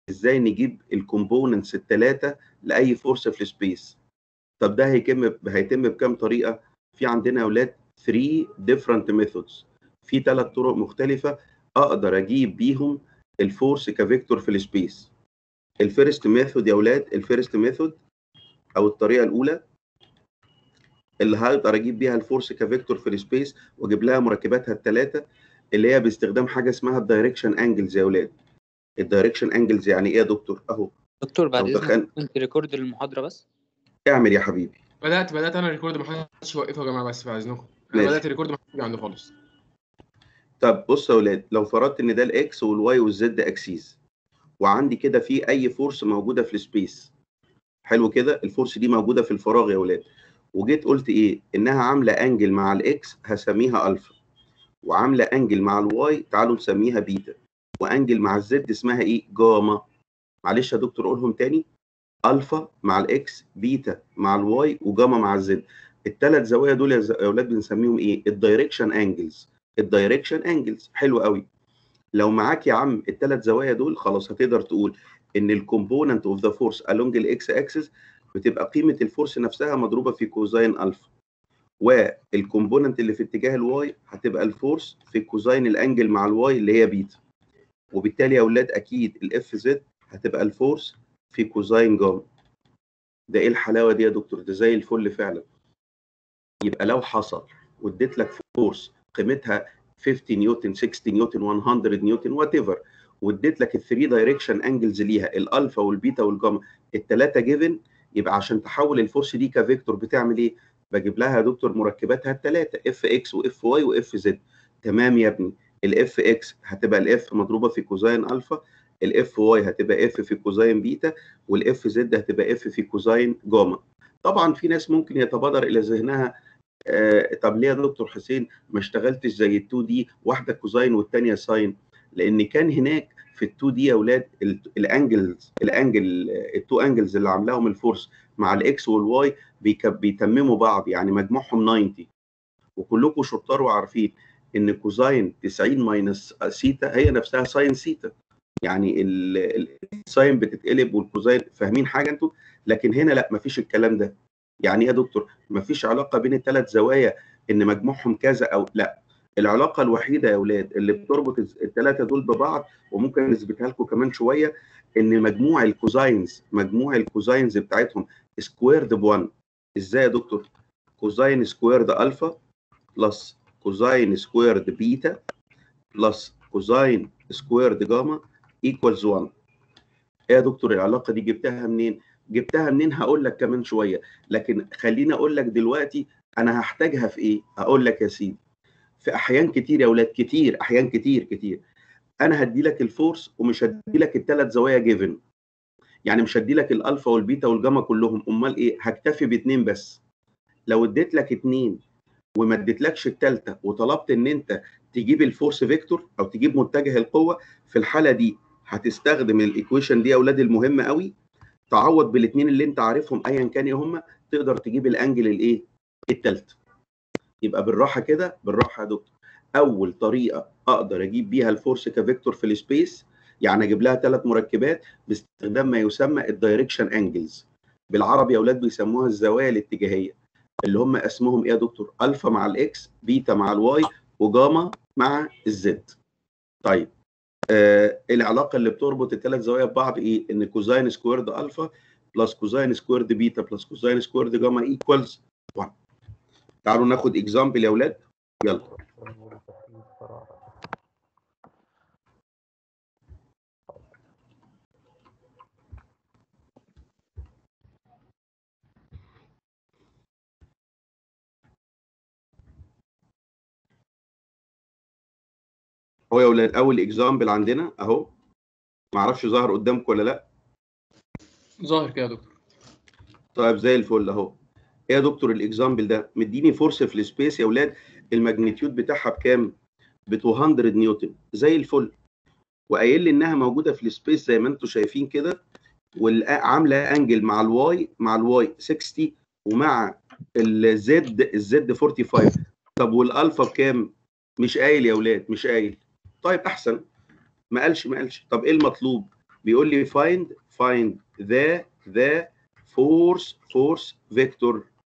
ازاي نجيب الكومبوننتس الثلاثه لاي فورس في السبيس طب ده هيتم هيتم بكام طريقه في عندنا يا اولاد 3 different methods في ثلاث طرق مختلفه اقدر اجيب بيهم الفورس كفيكتور في السبيس الفيرست ميثود يا اولاد الفيرست ميثود او الطريقه الاولى اللي هقدر اجيب بيها الفورس كفيكتور في السبيس واجيب لها مركباتها الثلاثه اللي هي باستخدام حاجه اسمها الدايركشن انجلز يا اولاد الدايركشن انجلز يعني ايه يا دكتور اهو دكتور بعد لو اذنك دخل- ممكن ريكورد المحاضره بس اعمل يا حبيبي بدات بدات انا ريكورد ما حدش يوقفه يا جماعه بس بعد اذنكم انا ماشي. بدات ريكورد ما حدش عنده خالص طب بص يا اولاد لو فرضت ان ده الاكس والواي والزد اكسيس وعندي كده في اي فورس موجوده في السبيس حلو كده الفورس دي موجوده في الفراغ يا اولاد وجيت قلت ايه انها عامله انجل مع الاكس هسميها الفا وعامله انجل مع الواي تعالوا نسميها بيتا وانجل مع الزد اسمها ايه جاما معلش يا دكتور قولهم تاني الفا مع الاكس بيتا مع الواي وجاما مع الزد الثلاث زوايا دول يا ز- يا اولاد بنسميهم ايه الدايركشن انجلز الدايركشن انجلز حلو قوي لو معاك يا عم الثلاث زوايا دول خلاص هتقدر تقول ان الكومبوننت اوف ذا فورس along الاكس اكسس بتبقى قيمه الفورس نفسها مضروبه في كوزين الفا والكومبوننت اللي في اتجاه الواي هتبقى الفورس في كوزين الانجل مع الواي اللي هي بيتا وبالتالي يا اولاد اكيد الاف زد هتبقى الفورس في كوزين جاما ده ايه الحلاوه دي يا دكتور ده زي الفل فعلا يبقى لو حصل واديت لك فورس قيمتها 50 نيوتن 60 نيوتن 100 نيوتن وات ايفر واديت لك الثري دايركشن انجلز ليها الالفا والبيتا والجاما الثلاثه جيفن يبقى عشان تحول الفورس دي كفيكتور بتعمل ايه؟ بجيب لها يا دكتور مركباتها الثلاثه اف اكس واف واي واف زد تمام يا ابني الاف اكس هتبقى الاف مضروبه في كوزين الفا الاف واي هتبقى اف في كوزين بيتا والاف زد هتبقى اف في كوزين جاما طبعا في ناس ممكن يتبادر الى ذهنها آه طب ليه يا دكتور حسين ما اشتغلتش زي ال 2 دي واحده كوزين والثانيه ساين لان كان هناك في ال 2 دي يا اولاد ال- الانجلز الانجل التو انجلز اللي عاملاهم الفورس مع الاكس والواي بيك- بيتمموا بعض يعني مجموعهم 90 وكلكم شطار وعارفين ان كوزين 90 ماينس سيتا هي نفسها ساين سيتا يعني ال- ال- الساين بتتقلب والكوزين فاهمين حاجه انتوا لكن هنا لا مفيش الكلام ده يعني ايه يا دكتور مفيش علاقه بين الثلاث زوايا ان مجموعهم كذا او لا العلاقه الوحيده يا اولاد اللي بتربط الثلاثه دول ببعض وممكن نثبتها لكم كمان شويه ان مجموع الكوزاينز مجموع الكوزاينز بتاعتهم سكويرد ب1 ازاي يا دكتور كوزاين سكويرد الفا بلس كوزاين سكويرد بيتا بلس كوزاين سكويرد جاما ايكوالز 1 ايه يا دكتور العلاقه دي جبتها منين جبتها منين هقول لك كمان شويه لكن خليني اقول لك دلوقتي انا هحتاجها في ايه هقول لك يا سيدي في احيان كتير يا اولاد كتير احيان كتير كتير انا هدي لك الفورس ومش هدي لك الثلاث زوايا جيفن يعني مش هدي لك الالفا والبيتا والجاما كلهم امال ايه هكتفي باثنين بس لو اديت لك اثنين وما اديتلكش الثالثه وطلبت ان انت تجيب الفورس فيكتور او تجيب متجه القوه في الحاله دي هتستخدم الايكويشن دي يا اولاد المهمه قوي تعوض بالاثنين اللي انت عارفهم ايا كان ايه هم تقدر تجيب الانجل الايه الثالثه يبقى بالراحه كده بالراحه يا دكتور اول طريقه اقدر اجيب بيها الفورس كفيكتور في السبيس يعني اجيب لها ثلاث مركبات باستخدام ما يسمى الدايركشن انجلز بالعربي يا اولاد بيسموها الزوايا الاتجاهيه اللي هم اسمهم ايه يا دكتور الفا مع الاكس بيتا مع الواي وجاما مع الزد طيب آه العلاقه اللي بتربط الثلاث زوايا ببعض ايه ان كوزاين سكويرد الفا بلس كوزاين سكويرد بيتا بلس كوزاين سكويرد جاما ايكوالز 1 تعالوا ناخد اكزامبل يا اولاد يلا هو يا اولاد اول اكزامبل عندنا اهو ما اعرفش ظهر قدامكم ولا لا ظاهر كده يا دكتور طيب زي الفل اهو ايه يا دكتور الاكزامبل ده مديني فورس في السبيس يا اولاد الماجنتيود بتاعها بكام ب 200 نيوتن زي الفل وقايل لي انها موجوده في السبيس زي ما انتم شايفين كده وعامله انجل مع الواي مع الواي 60 ومع الزد الزد 45 طب والالفا بكام مش قايل يا اولاد مش قايل طيب احسن ما قالش ما قالش طب ايه المطلوب بيقول لي find find the the force force vector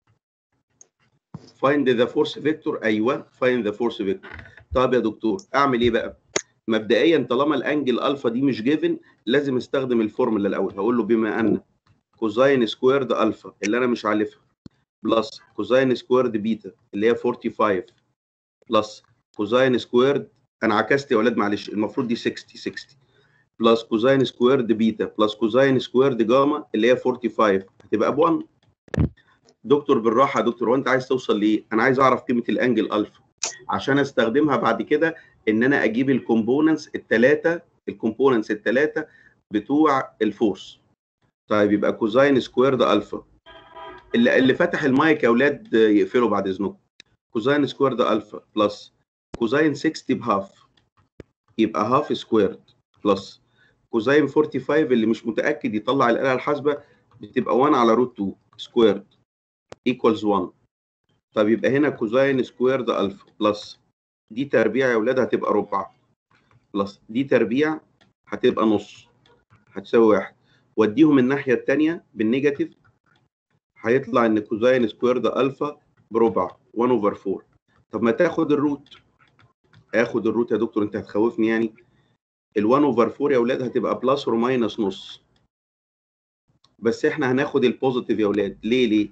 find the force vector ايوه find the force vector طب يا دكتور اعمل ايه بقى مبدئيا طالما الانجل الفا دي مش جيفن لازم استخدم الفورمولا الاول هقول له بما ان كوزاين سكويرد الفا اللي انا مش عارفها بلس كوزاين سكويرد بيتا اللي هي 45 بلس كوزاين سكويرد انا عكست يا اولاد معلش المفروض دي 60 60 بلس كوزاين سكويرد بيتا بلس كوزاين سكويرد جاما اللي هي 45 هتبقى ب 1 دكتور بالراحه يا دكتور هو انت عايز توصل لايه؟ انا عايز اعرف قيمه الانجل الفا عشان استخدمها بعد كده ان انا اجيب الكومبوننتس الثلاثه الكومبوننتس الثلاثه بتوع الفورس طيب يبقى كوزاين سكويرد الفا اللي اللي فتح المايك يا اولاد يقفله بعد اذنكم كوزاين سكويرد الفا بلس كوزاين 60 بهاف يبقى هاف سكويرد بلس كوزاين 45 اللي مش متاكد يطلع الاله الحاسبه بتبقى 1 على روت 2 سكويرد ايكوالز 1 طب يبقى هنا كوزاين سكويرد الفا بلس دي تربيع يا اولاد هتبقى ربع بلس دي تربيع هتبقى نص هتساوي واحد واديهم الناحيه الثانيه بالنيجاتيف هيطلع ان كوزاين سكويرد الفا بربع 1 اوفر 4 طب ما تاخد الروت اخد الروت يا دكتور انت هتخوفني يعني ال 1 اوفر 4 يا اولاد هتبقى بلس اور ماينس نص بس احنا هناخد البوزيتيف يا اولاد ليه ليه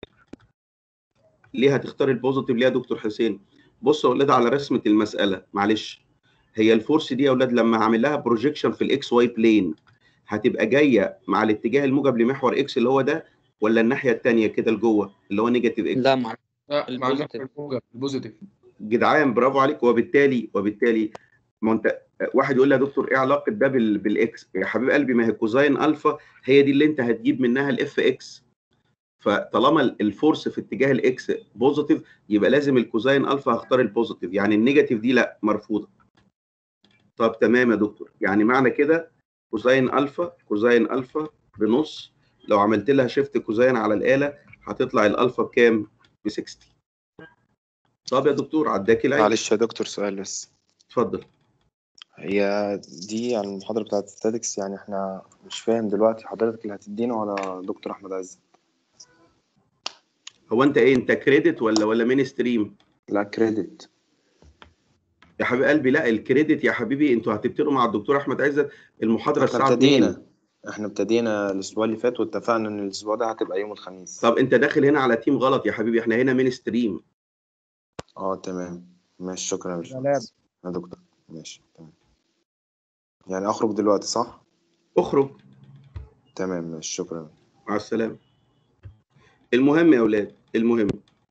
ليه هتختار البوزيتيف ليه يا دكتور حسين بصوا يا اولاد على رسمه المساله معلش هي الفورس دي يا اولاد لما هعمل لها بروجيكشن في الاكس واي بلين هتبقى جايه مع الاتجاه الموجب لمحور اكس اللي هو ده ولا الناحيه الثانيه كده لجوه اللي هو نيجاتيف اكس لا مع لا مع البوزيتيف. المحور الموجب البوزيتيف جدعان برافو عليك وبالتالي وبالتالي ما انت واحد يقول لي يا دكتور ايه علاقه ده بال... بالاكس يا حبيب قلبي ما هي كوزاين الفا هي دي اللي انت هتجيب منها الاف اكس فطالما ال- الفورس في اتجاه الاكس بوزيتيف يبقى لازم الكوزاين الفا هختار البوزيتيف يعني النيجاتيف دي لا مرفوضه طب تمام يا دكتور يعني معنى كده كوزاين الفا كوزاين الفا بنص لو عملت لها شيفت كوزاين على الاله هتطلع الالفا بكام ب 60 طب يا دكتور عداك العين معلش يا دكتور سؤال بس اتفضل هي دي على المحاضرة بتاعت ستاتكس يعني احنا مش فاهم دلوقتي حضرتك اللي هتدينا ولا دكتور أحمد عز هو انت ايه انت كريدت ولا ولا مين ستريم لا كريدت يا حبيب قلبي لا الكريدت يا حبيبي انتوا هتبتدوا مع الدكتور احمد عزت المحاضره احنا الساعه 2 ابتدينا احنا ابتدينا الأسبوع اللي فات واتفقنا إن الأسبوع ده هتبقى يوم الخميس طب انت داخل هنا على تيم غلط يا حبيبي احنا هنا مين ستريم اه تمام ماشي شكرا يا باشمهندس يا دكتور ماشي تمام يعني أخرج دلوقتي صح؟ اخرج تمام ماشي شكرا مع السلامه المهم يا اولاد المهم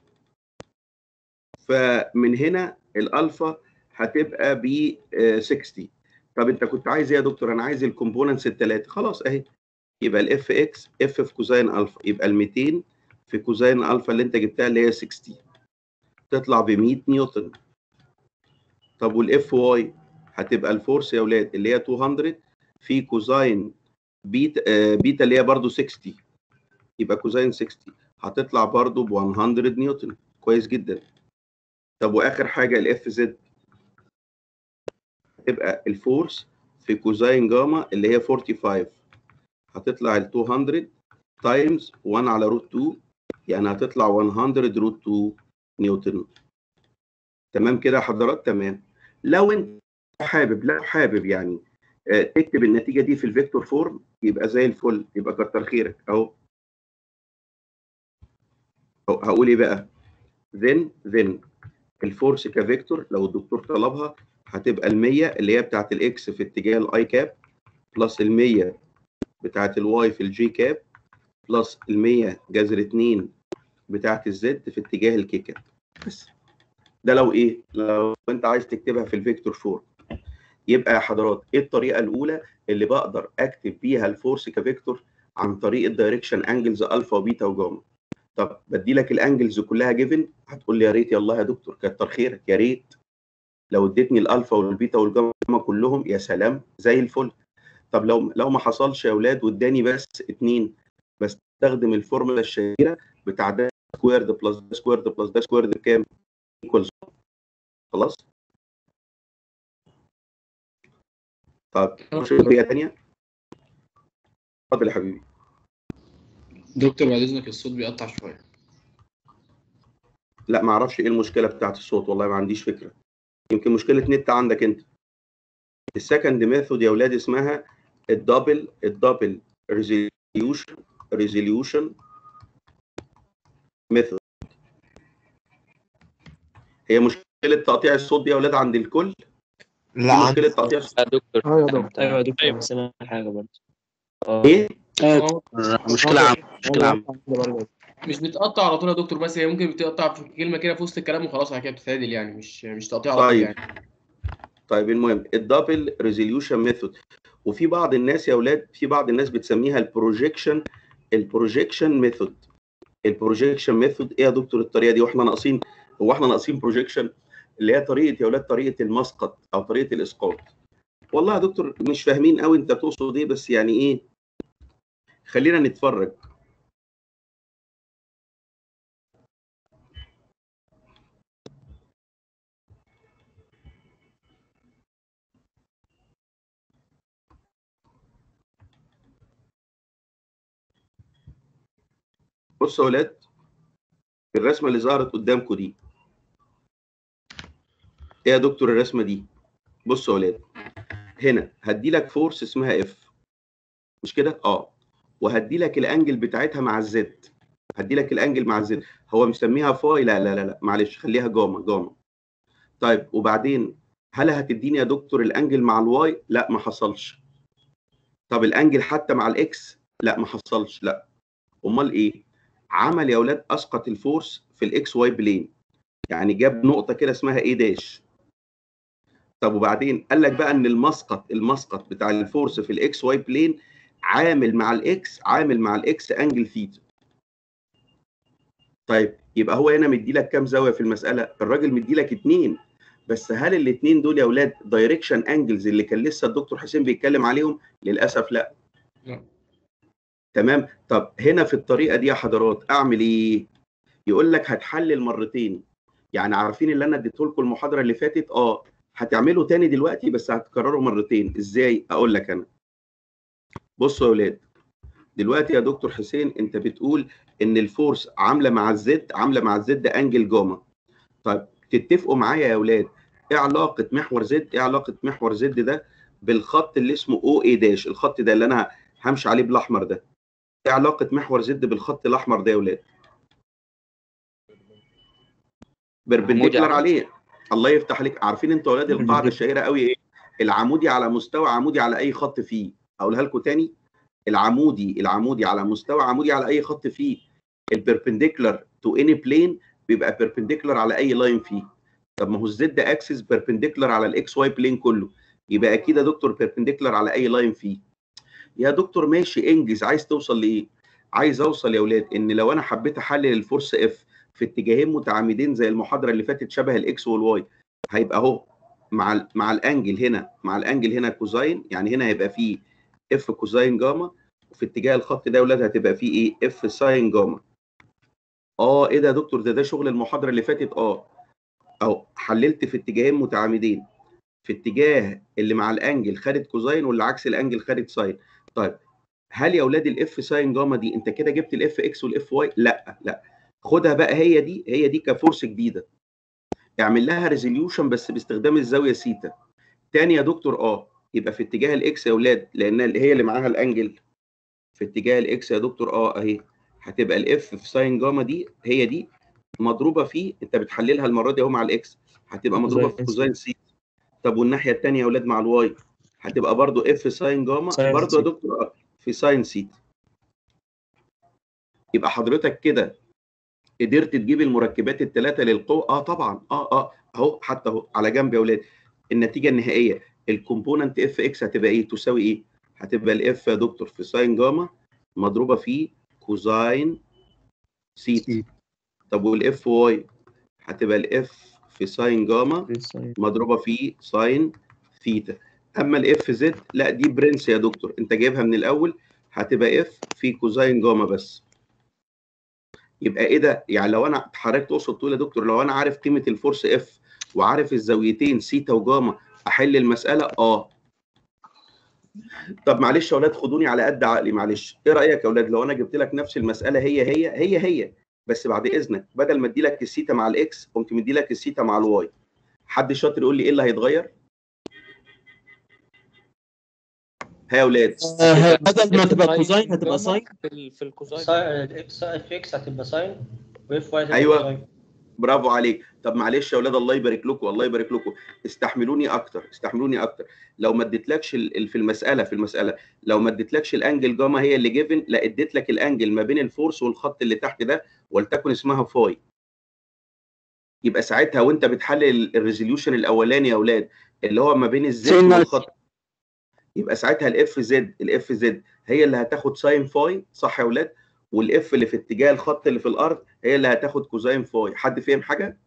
فمن هنا الالفا هتبقى ب 60 طب انت كنت عايز ايه يا دكتور انا عايز الكومبوننتس الثلاثه خلاص اهي يبقى الاف اكس اف في كوزين الفا يبقى ال 200 في كوزين الفا اللي انت جبتها اللي هي 60 تطلع ب 100 نيوتن طب والاف واي هتبقى الفورس يا اولاد اللي هي 200 في كوزين بيتا آه، بيتا اللي هي برضو 60 يبقى كوزين 60 هتطلع برضو ب 100 نيوتن كويس جدا طب واخر حاجه الاف زد هتبقى الفورس في كوزين جاما اللي هي 45 هتطلع ال 200 تايمز 1 على روت 2 يعني هتطلع 100 روت 2 نيوتن تمام كده يا حضرات تمام لو انت حابب لو حابب يعني آه، تكتب النتيجه دي في الفيكتور فورم يبقى زي الفل يبقى كتر خيرك اهو أهو هقول ايه بقى then then الفورس كفيكتور لو الدكتور طلبها هتبقى ال 100 اللي هي بتاعت الاكس في اتجاه الاي كاب بلس ال 100 بتاعت الواي في الجي كاب بلس ال 100 جذر 2 بتاعت الزد في اتجاه الكي كاب بس ده لو ايه لو انت عايز تكتبها في الفيكتور فورم يبقى يا حضرات ايه الطريقه الاولى اللي بقدر اكتب بيها الفورس كفيكتور عن طريق الدايركشن انجلز الفا وبيتا وجاما طب بدي لك الانجلز كلها جيفن هتقول لي يا ريت يلا يا دكتور كتر خيرك يا ريت لو اديتني الالفا والبيتا والجاما كلهم يا سلام زي الفل طب لو لو ما حصلش يا اولاد واداني بس اتنين بستخدم الفورمولا الشهيره بتاع ده سكويرد بلس ده سكويرد بلس ده سكويرد بكام؟ ايكوالز خلاص؟ طب نشوف طريقه ثانيه اتفضل يا حبيبي دكتور بعد اذنك الصوت بيقطع شويه لا ما اعرفش ايه المشكله بتاعت الصوت والله ما عنديش فكره يمكن مشكله نت عندك انت السكند ميثود يا اولاد اسمها الدبل الدبل ريزوليوشن ريزوليوشن ميثود هي مشكله تقطيع الصوت دي يا اولاد عند الكل لا دي عندي مشكله تقطيع الصوت يا دكتور اه يا دكتور ايوه يا دكتور بس انا حاجه برضه اه ايه اه مشكلة عامة مشكلة عامة مش بتقطع على طول يا دكتور بس هي ممكن بتقطع في كلمه كده في وسط الكلام وخلاص على كده بتتعدل يعني مش مش تقطيع على طول طيب. يعني طيب المهم الدبل ريزوليوشن ميثود وفي بعض الناس يا اولاد في بعض الناس بتسميها البروجيكشن البروجيكشن ميثود البروجيكشن ميثود ايه يا دكتور الطريقه دي واحنا ناقصين هو احنا ناقصين بروجيكشن اللي هي طريقه يا اولاد طريقه المسقط او طريقه الاسقاط والله يا دكتور مش فاهمين قوي انت تقصد ايه بس يعني ايه خلينا نتفرج بصوا يا ولاد الرسمه اللي ظهرت قدامكم دي ايه يا دكتور الرسمه دي بصوا يا ولاد هنا هدي لك فورس اسمها اف مش كده اه وهدي لك الانجل بتاعتها مع الزد هدي لك الانجل مع الزد هو مسميها فاي لا لا لا لا معلش خليها جاما جاما طيب وبعدين هل هتديني يا دكتور الانجل مع الواي لا ما حصلش طب الانجل حتى مع الاكس لا ما حصلش لا امال ايه عمل يا اولاد اسقط الفورس في الاكس واي بلين يعني جاب نقطه كده اسمها ايه داش طب وبعدين قال لك بقى ان المسقط المسقط بتاع الفورس في الاكس واي بلين عامل مع الاكس عامل مع الاكس انجل ثيتا طيب يبقى هو هنا مدي لك كام زاويه في المساله الراجل مدي لك اتنين بس هل الاثنين دول يا اولاد دايركشن انجلز اللي كان لسه الدكتور حسين بيتكلم عليهم للاسف لا لا. تمام طب هنا في الطريقه دي يا حضرات اعمل ايه يقول لك هتحلل مرتين يعني عارفين اللي انا اديته لكم المحاضره اللي فاتت اه هتعمله تاني دلوقتي بس هتكرره مرتين ازاي اقول لك انا بصوا يا اولاد دلوقتي يا دكتور حسين انت بتقول ان الفورس عامله مع الزد عامله مع الزد انجل جاما طيب تتفقوا معايا يا اولاد ايه علاقه محور زد ايه علاقه محور زد ده بالخط اللي اسمه او اي داش الخط ده اللي انا همشي عليه بالاحمر ده ايه علاقه محور زد بالخط الاحمر ده يا اولاد بربنديكولار عمودي. عليه الله يفتح عليك عارفين انتوا اولاد القاعده الشهيره قوي ايه العمودي على مستوى عمودي على اي خط فيه اقولها لكم تاني العمودي العمودي على مستوى عمودي على اي خط فيه البربنديكولار تو اني بلين بيبقى بيربنديكولار على اي لاين فيه طب ما هو الزد اكسس بيربنديكولار على الاكس واي بلين كله يبقى اكيد يا دكتور بيربنديكولار على اي لاين فيه يا دكتور ماشي انجز عايز توصل لايه عايز اوصل يا اولاد ان لو انا حبيت احلل الفورس اف في اتجاهين متعامدين زي المحاضره اللي فاتت شبه الاكس والواي هيبقى اهو مع ال مع الانجل هنا مع الانجل هنا كوزاين يعني هنا هيبقى فيه اف كوزاين جاما وفي اتجاه الخط ده يا اولاد هتبقى فيه ايه اف ساين جاما اه ايه ده يا دكتور ده ده شغل المحاضره اللي فاتت اه اهو حللت في اتجاهين متعامدين في اتجاه اللي مع الانجل خدت كوزاين واللي عكس الانجل خدت ساين طيب هل يا اولاد الاف ساين جاما دي انت كده جبت الاف اكس والاف واي لا لا خدها بقى هي دي هي دي كفورس جديده اعمل لها ريزوليوشن بس باستخدام الزاويه سيتا تاني يا دكتور اه يبقى في اتجاه الاكس يا اولاد لان هي اللي معاها الانجل في اتجاه الاكس يا دكتور اه اهي هتبقى الاف في ساين جاما دي هي دي مضروبه في انت بتحللها المره دي اهو مع الاكس هتبقى مضروبه في كوزاين سيتا طب والناحيه الثانيه يا اولاد مع الواي هتبقى برضو اف ساين جاما ساين برضو يا سيتا. دكتور آه، في ساين سيتا يبقى حضرتك كده قدرت تجيب المركبات الثلاثه للقوه اه طبعا اه اه اهو حتى اهو على جنب يا اولاد النتيجه النهائيه الكومبوننت اف اكس هتبقى ايه تساوي ايه هتبقى الاف يا دكتور في ساين جاما مضروبه في كوزاين سيتا طب والاف واي هتبقى الاف في ساين جاما مضروبه في ساين ثيتا اما الاف زد لا دي برنس يا دكتور انت جايبها من الاول هتبقى اف في كوزاين جاما بس يبقى ايه ده يعني لو انا حضرتك تقصد تقول يا دكتور لو انا عارف قيمه الفورس اف وعارف الزاويتين سيتا وجاما احل المساله اه طب معلش يا اولاد خدوني على قد عقلي معلش ايه رايك يا اولاد لو انا جبت لك نفس المساله هي هي هي هي بس بعد اذنك بدل ما ادي لك السيتا مع الاكس قمت مدي لك السيتا مع الواي حد شاطر يقول لي ايه اللي هيتغير ها يا اولاد بدل ما تبقى كوزاين هتبقى ساين في ال- في الكوزاين اكس اف اكس هتبقى ساين واف واي أيوة. برافو عليك طب معلش يا اولاد الله يبارك لكم الله يبارك لكم استحملوني اكتر استحملوني اكتر لو ما اديتلكش ال- ال- في المساله في المساله لو ما اديتلكش الانجل جاما هي اللي جيفن لا اديت لك الانجل ما بين الفورس والخط اللي تحت ده ولتكن اسمها فاي يبقى ساعتها وانت بتحلل الريزوليوشن الاولاني يا اولاد اللي هو ما بين الزد سين والخط يبقى ساعتها الاف زد الاف زد هي اللي هتاخد ساين فاي صح يا اولاد والاف اللي في اتجاه الخط اللي في الارض هي اللي هتاخد كوزاين فاي حد فاهم حاجه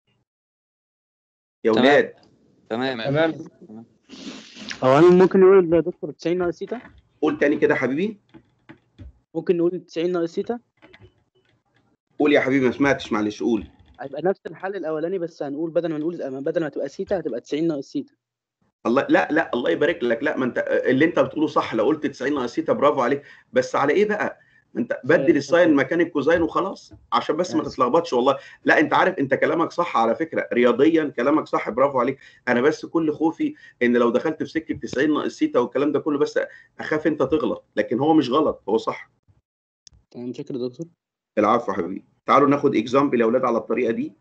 يا تمام. اولاد تمام تمام هو انا ممكن نقول يا دكتور 90 ناقص سيتا قول تاني كده حبيبي ممكن نقول 90 ناقص سيتا قول يا حبيبي ما سمعتش معلش قول هيبقى نفس الحل الاولاني بس هنقول بدل ما نقول بدل ما تبقى سيتا هتبقى 90 ناقص سيتا الله لا لا الله يبارك لك لا ما انت اللي انت بتقوله صح لو قلت 90 ناقص سيتا برافو عليك بس على ايه بقى؟ ما انت بدل الساين مكان الكوزاين وخلاص عشان بس ما بس. تتلخبطش والله لا انت عارف انت كلامك صح على فكره رياضيا كلامك صح برافو عليك انا بس كل خوفي ان لو دخلت في سكه 90 ناقص سيتا والكلام ده كله بس اخاف انت تغلط لكن هو مش غلط هو صح تمام شكرا يا دكتور العفو يا حبيبي تعالوا ناخد اكزامبل يا اولاد على الطريقه دي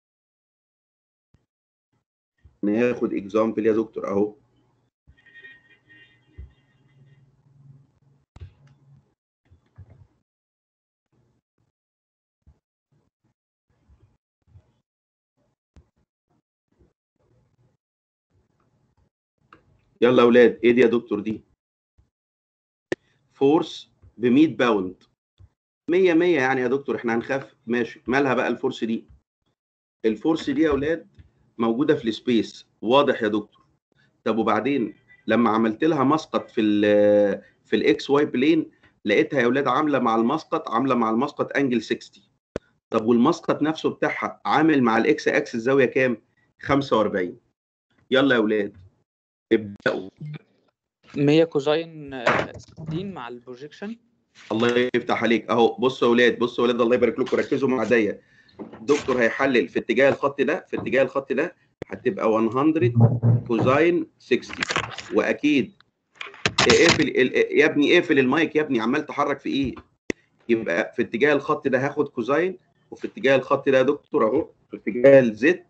ناخد اكزامبل يا دكتور اهو يلا يا اولاد ايه دي يا دكتور دي فورس ب 100 باوند 100 100 يعني يا دكتور احنا هنخاف ماشي مالها بقى الفورس دي الفورس دي يا اولاد موجوده في السبيس واضح يا دكتور طب وبعدين لما عملت لها مسقط في ال في الاكس واي بلين لقيتها يا اولاد عامله مع المسقط عامله مع المسقط انجل 60 طب والمسقط نفسه بتاعها عامل مع الاكس اكس الزاويه كام 45 يلا يا اولاد ابداوا 100 كوزاين آه، 60 مع البروجيكشن الله يفتح عليك اهو بصوا يا اولاد بصوا يا اولاد الله يبارك لكم ركزوا مع دي دكتور هيحلل في اتجاه الخط ده في اتجاه الخط ده هتبقى 100 كوزاين 60 واكيد اقفل ال- يا ابني اقفل المايك يا ابني عمال تحرك في ايه يبقى في اتجاه الخط ده هاخد كوزاين وفي اتجاه الخط ده يا دكتور اهو في اتجاه الزد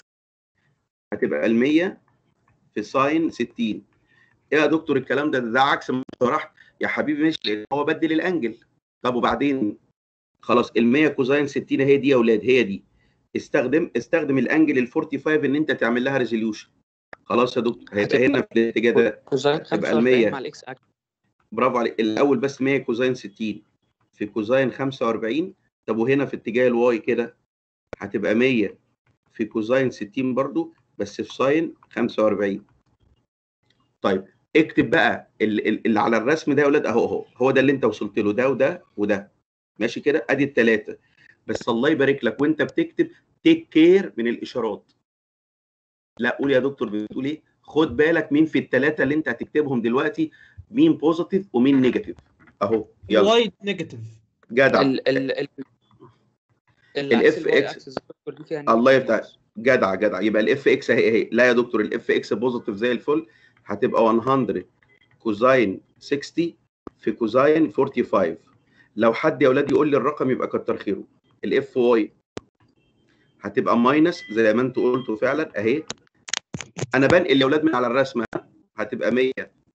هتبقى ال 100 في ساين 60 ايه يا دكتور الكلام ده ده عكس ما شرحت يا حبيبي ماشي لان هو بدل الانجل طب وبعدين خلاص ال 100 كوزاين 60 هي دي يا اولاد هي دي استخدم استخدم الانجل ال 45 ان انت تعمل لها ريزوليوشن خلاص يا دكتور هيبقى هنا في الاتجاه ده كوزاين تبقى ال 100. 45 مع الاكس اكس برافو عليك الاول بس 100 كوزاين 60 في كوزاين 45 طب وهنا في اتجاه الواي كده هتبقى 100 في كوزاين 60 برضو بس في ساين 45 طيب اكتب بقى ال- ال- اللي على الرسم ده يا اولاد اهو اهو هو ده اللي انت وصلت له ده وده وده ماشي كده ادي الثلاثه بس الله يبارك لك وانت بتكتب تيك كير من الاشارات لا قول يا دكتور بتقول ايه خد بالك مين في الثلاثه اللي انت هتكتبهم دلوقتي مين بوزيتيف ومين نيجاتيف اهو يلا وايد نيجاتيف جدع ال ال ال ال العكس F الواي X. اكسس دي فيها الله نيجاتيف يفتح جدع جدع يبقى الاف اكس اهي اهي لا يا دكتور الاف اكس بوزيتيف زي الفل هتبقى 100 كوزاين 60 في كوزاين 45 لو حد يا اولاد يقول لي الرقم يبقى كتر خيره الاف واي هتبقى ماينس زي ما انتوا قلتوا فعلا اهي انا بنقل يا اولاد من على الرسمه هتبقى 100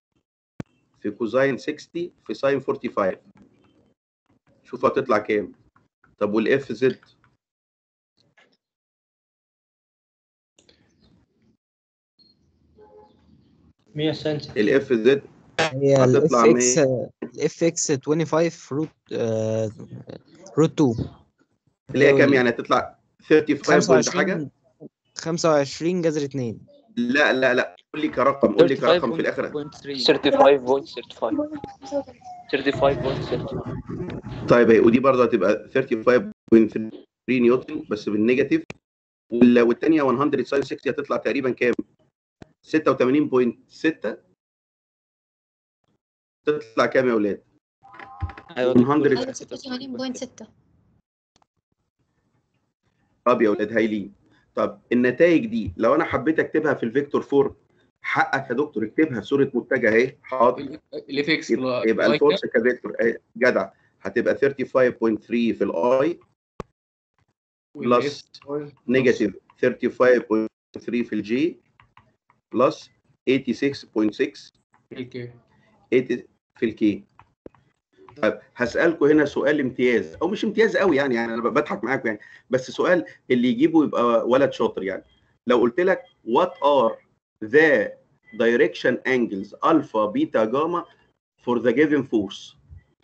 في كوزاين 60 في ساين 45 شوف هتطلع كام طب والاف زد 100 سنتي الاف زد هي الاف هتطلع اكس الاف اكس 25 روت آه، روت 2 اللي هي كام يعني هتطلع 35 بوينت حاجه 25 جذر 2 لا لا لا قول لي كرقم قول لي كرقم في الاخر 35.35 طيب هي ودي برضه هتبقى 35.3 نيوتن بس بالنيجاتيف وال- والثانيه 100 ساين 60 هتطلع تقريبا كام 86.6 تطلع كام يا اولاد ايوه 100 86.6 طب يا ولاد هايلين طب النتائج دي لو انا حبيت اكتبها في الفيكتور فورم حقك يا دكتور اكتبها صوره متجه اهي حاضر الاف اكس يبقى, يبقى الفورس كفيكتور أهي، جدع هتبقى 35.3 في الاي بلس نيجاتيف 35.3 في الجي بلس 86.6 اوكي 80 في الكي طيب هسألكم هنا سؤال امتياز او مش امتياز قوي يعني يعني انا بضحك معاكم يعني بس سؤال اللي يجيبه يبقى ولد شاطر يعني لو قلت لك what are the direction angles alpha beta gamma for the given force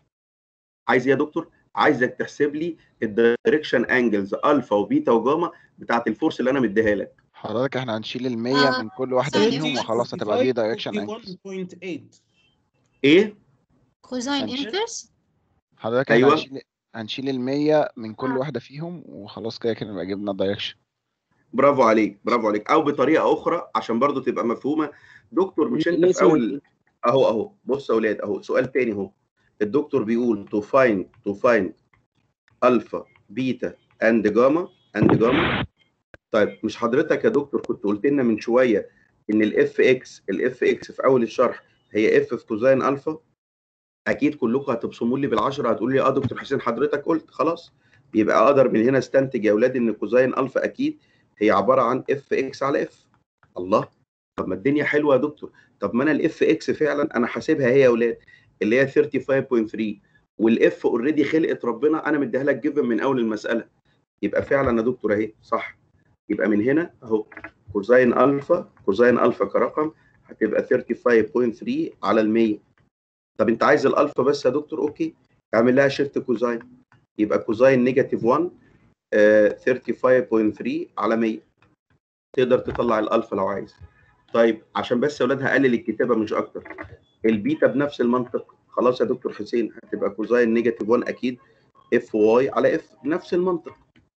عايز إيه يا دكتور عايزك تحسب لي الدايركشن انجلز الفا وبيتا وجاما بتاعت الفورس اللي انا مديها لك حضرتك احنا هنشيل ال 100 آه، من كل واحدة ثانية فيهم واحدة. وخلاص هتبقى دي دايركشن انجلز 1.8 ايه كوزاين هنشيل. انفرس حضرتك احنا أيوة. هنشيل هنشيل ال 100 من كل آه. واحدة فيهم وخلاص كده كده نبقى جبنا الدايركشن برافو عليك برافو عليك او بطريقه اخرى عشان برضو تبقى مفهومه دكتور مش انت في اول اهو اهو بص يا اولاد اهو سؤال تاني اهو الدكتور بيقول to find to find الفا بيتا اند جاما اند جاما طيب مش حضرتك يا دكتور كنت قلت لنا من شويه ان الاف اكس الاف اكس في اول الشرح هي اف في كوزين الفا اكيد كلكم هتبصموا لي بالعشره هتقولوا لي اه دكتور حسين حضرتك قلت خلاص يبقى اقدر من هنا استنتج يا اولاد ان كوزين الفا اكيد هي عباره عن اف اكس على اف الله طب ما الدنيا حلوه يا دكتور طب ما انا الاف اكس فعلا انا حاسبها هي يا اولاد اللي هي 35.3 والاف اوريدي خلقت ربنا انا مديها لك جيفن من اول المساله يبقى فعلا يا دكتور اهي صح يبقى من هنا اهو كوزين الفا كوزين الفا كرقم هتبقى 35.3 على ال 100 طب انت عايز الالفا بس يا دكتور اوكي اعمل لها شيفت كوزين يبقى كوزين نيجاتيف 1 آه 35.3 على 100 تقدر تطلع الالفا لو عايز طيب عشان بس يا اولاد هقلل الكتابه مش اكتر البيتا بنفس المنطق خلاص يا دكتور حسين هتبقى كوزين نيجاتيف 1 اكيد اف واي على اف نفس المنطق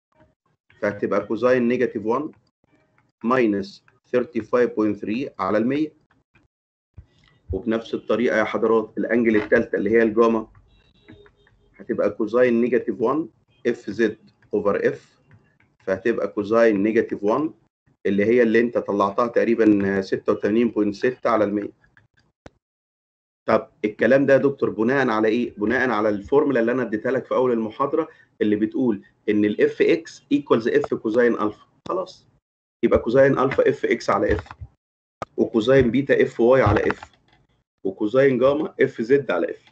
فهتبقى كوزين نيجاتيف 1 ماينس 35.3 على ال 100 وبنفس الطريقه يا حضرات الانجل الثالثه اللي هي الجاما هتبقى كوزين نيجاتيف 1 اف زد اوفر اف فهتبقى كوزين نيجاتيف 1 اللي هي اللي انت طلعتها تقريبا 86.6 على ال 100 طب الكلام ده يا دكتور بناء على ايه؟ بناء على الفورمولا اللي انا اديتها لك في اول المحاضره اللي بتقول ان الاف اكس ايكوالز اف كوزين الفا خلاص يبقى كوزين الفا اف اكس على اف وكوزين بيتا اف واي على اف وكوزين جاما اف زد على اف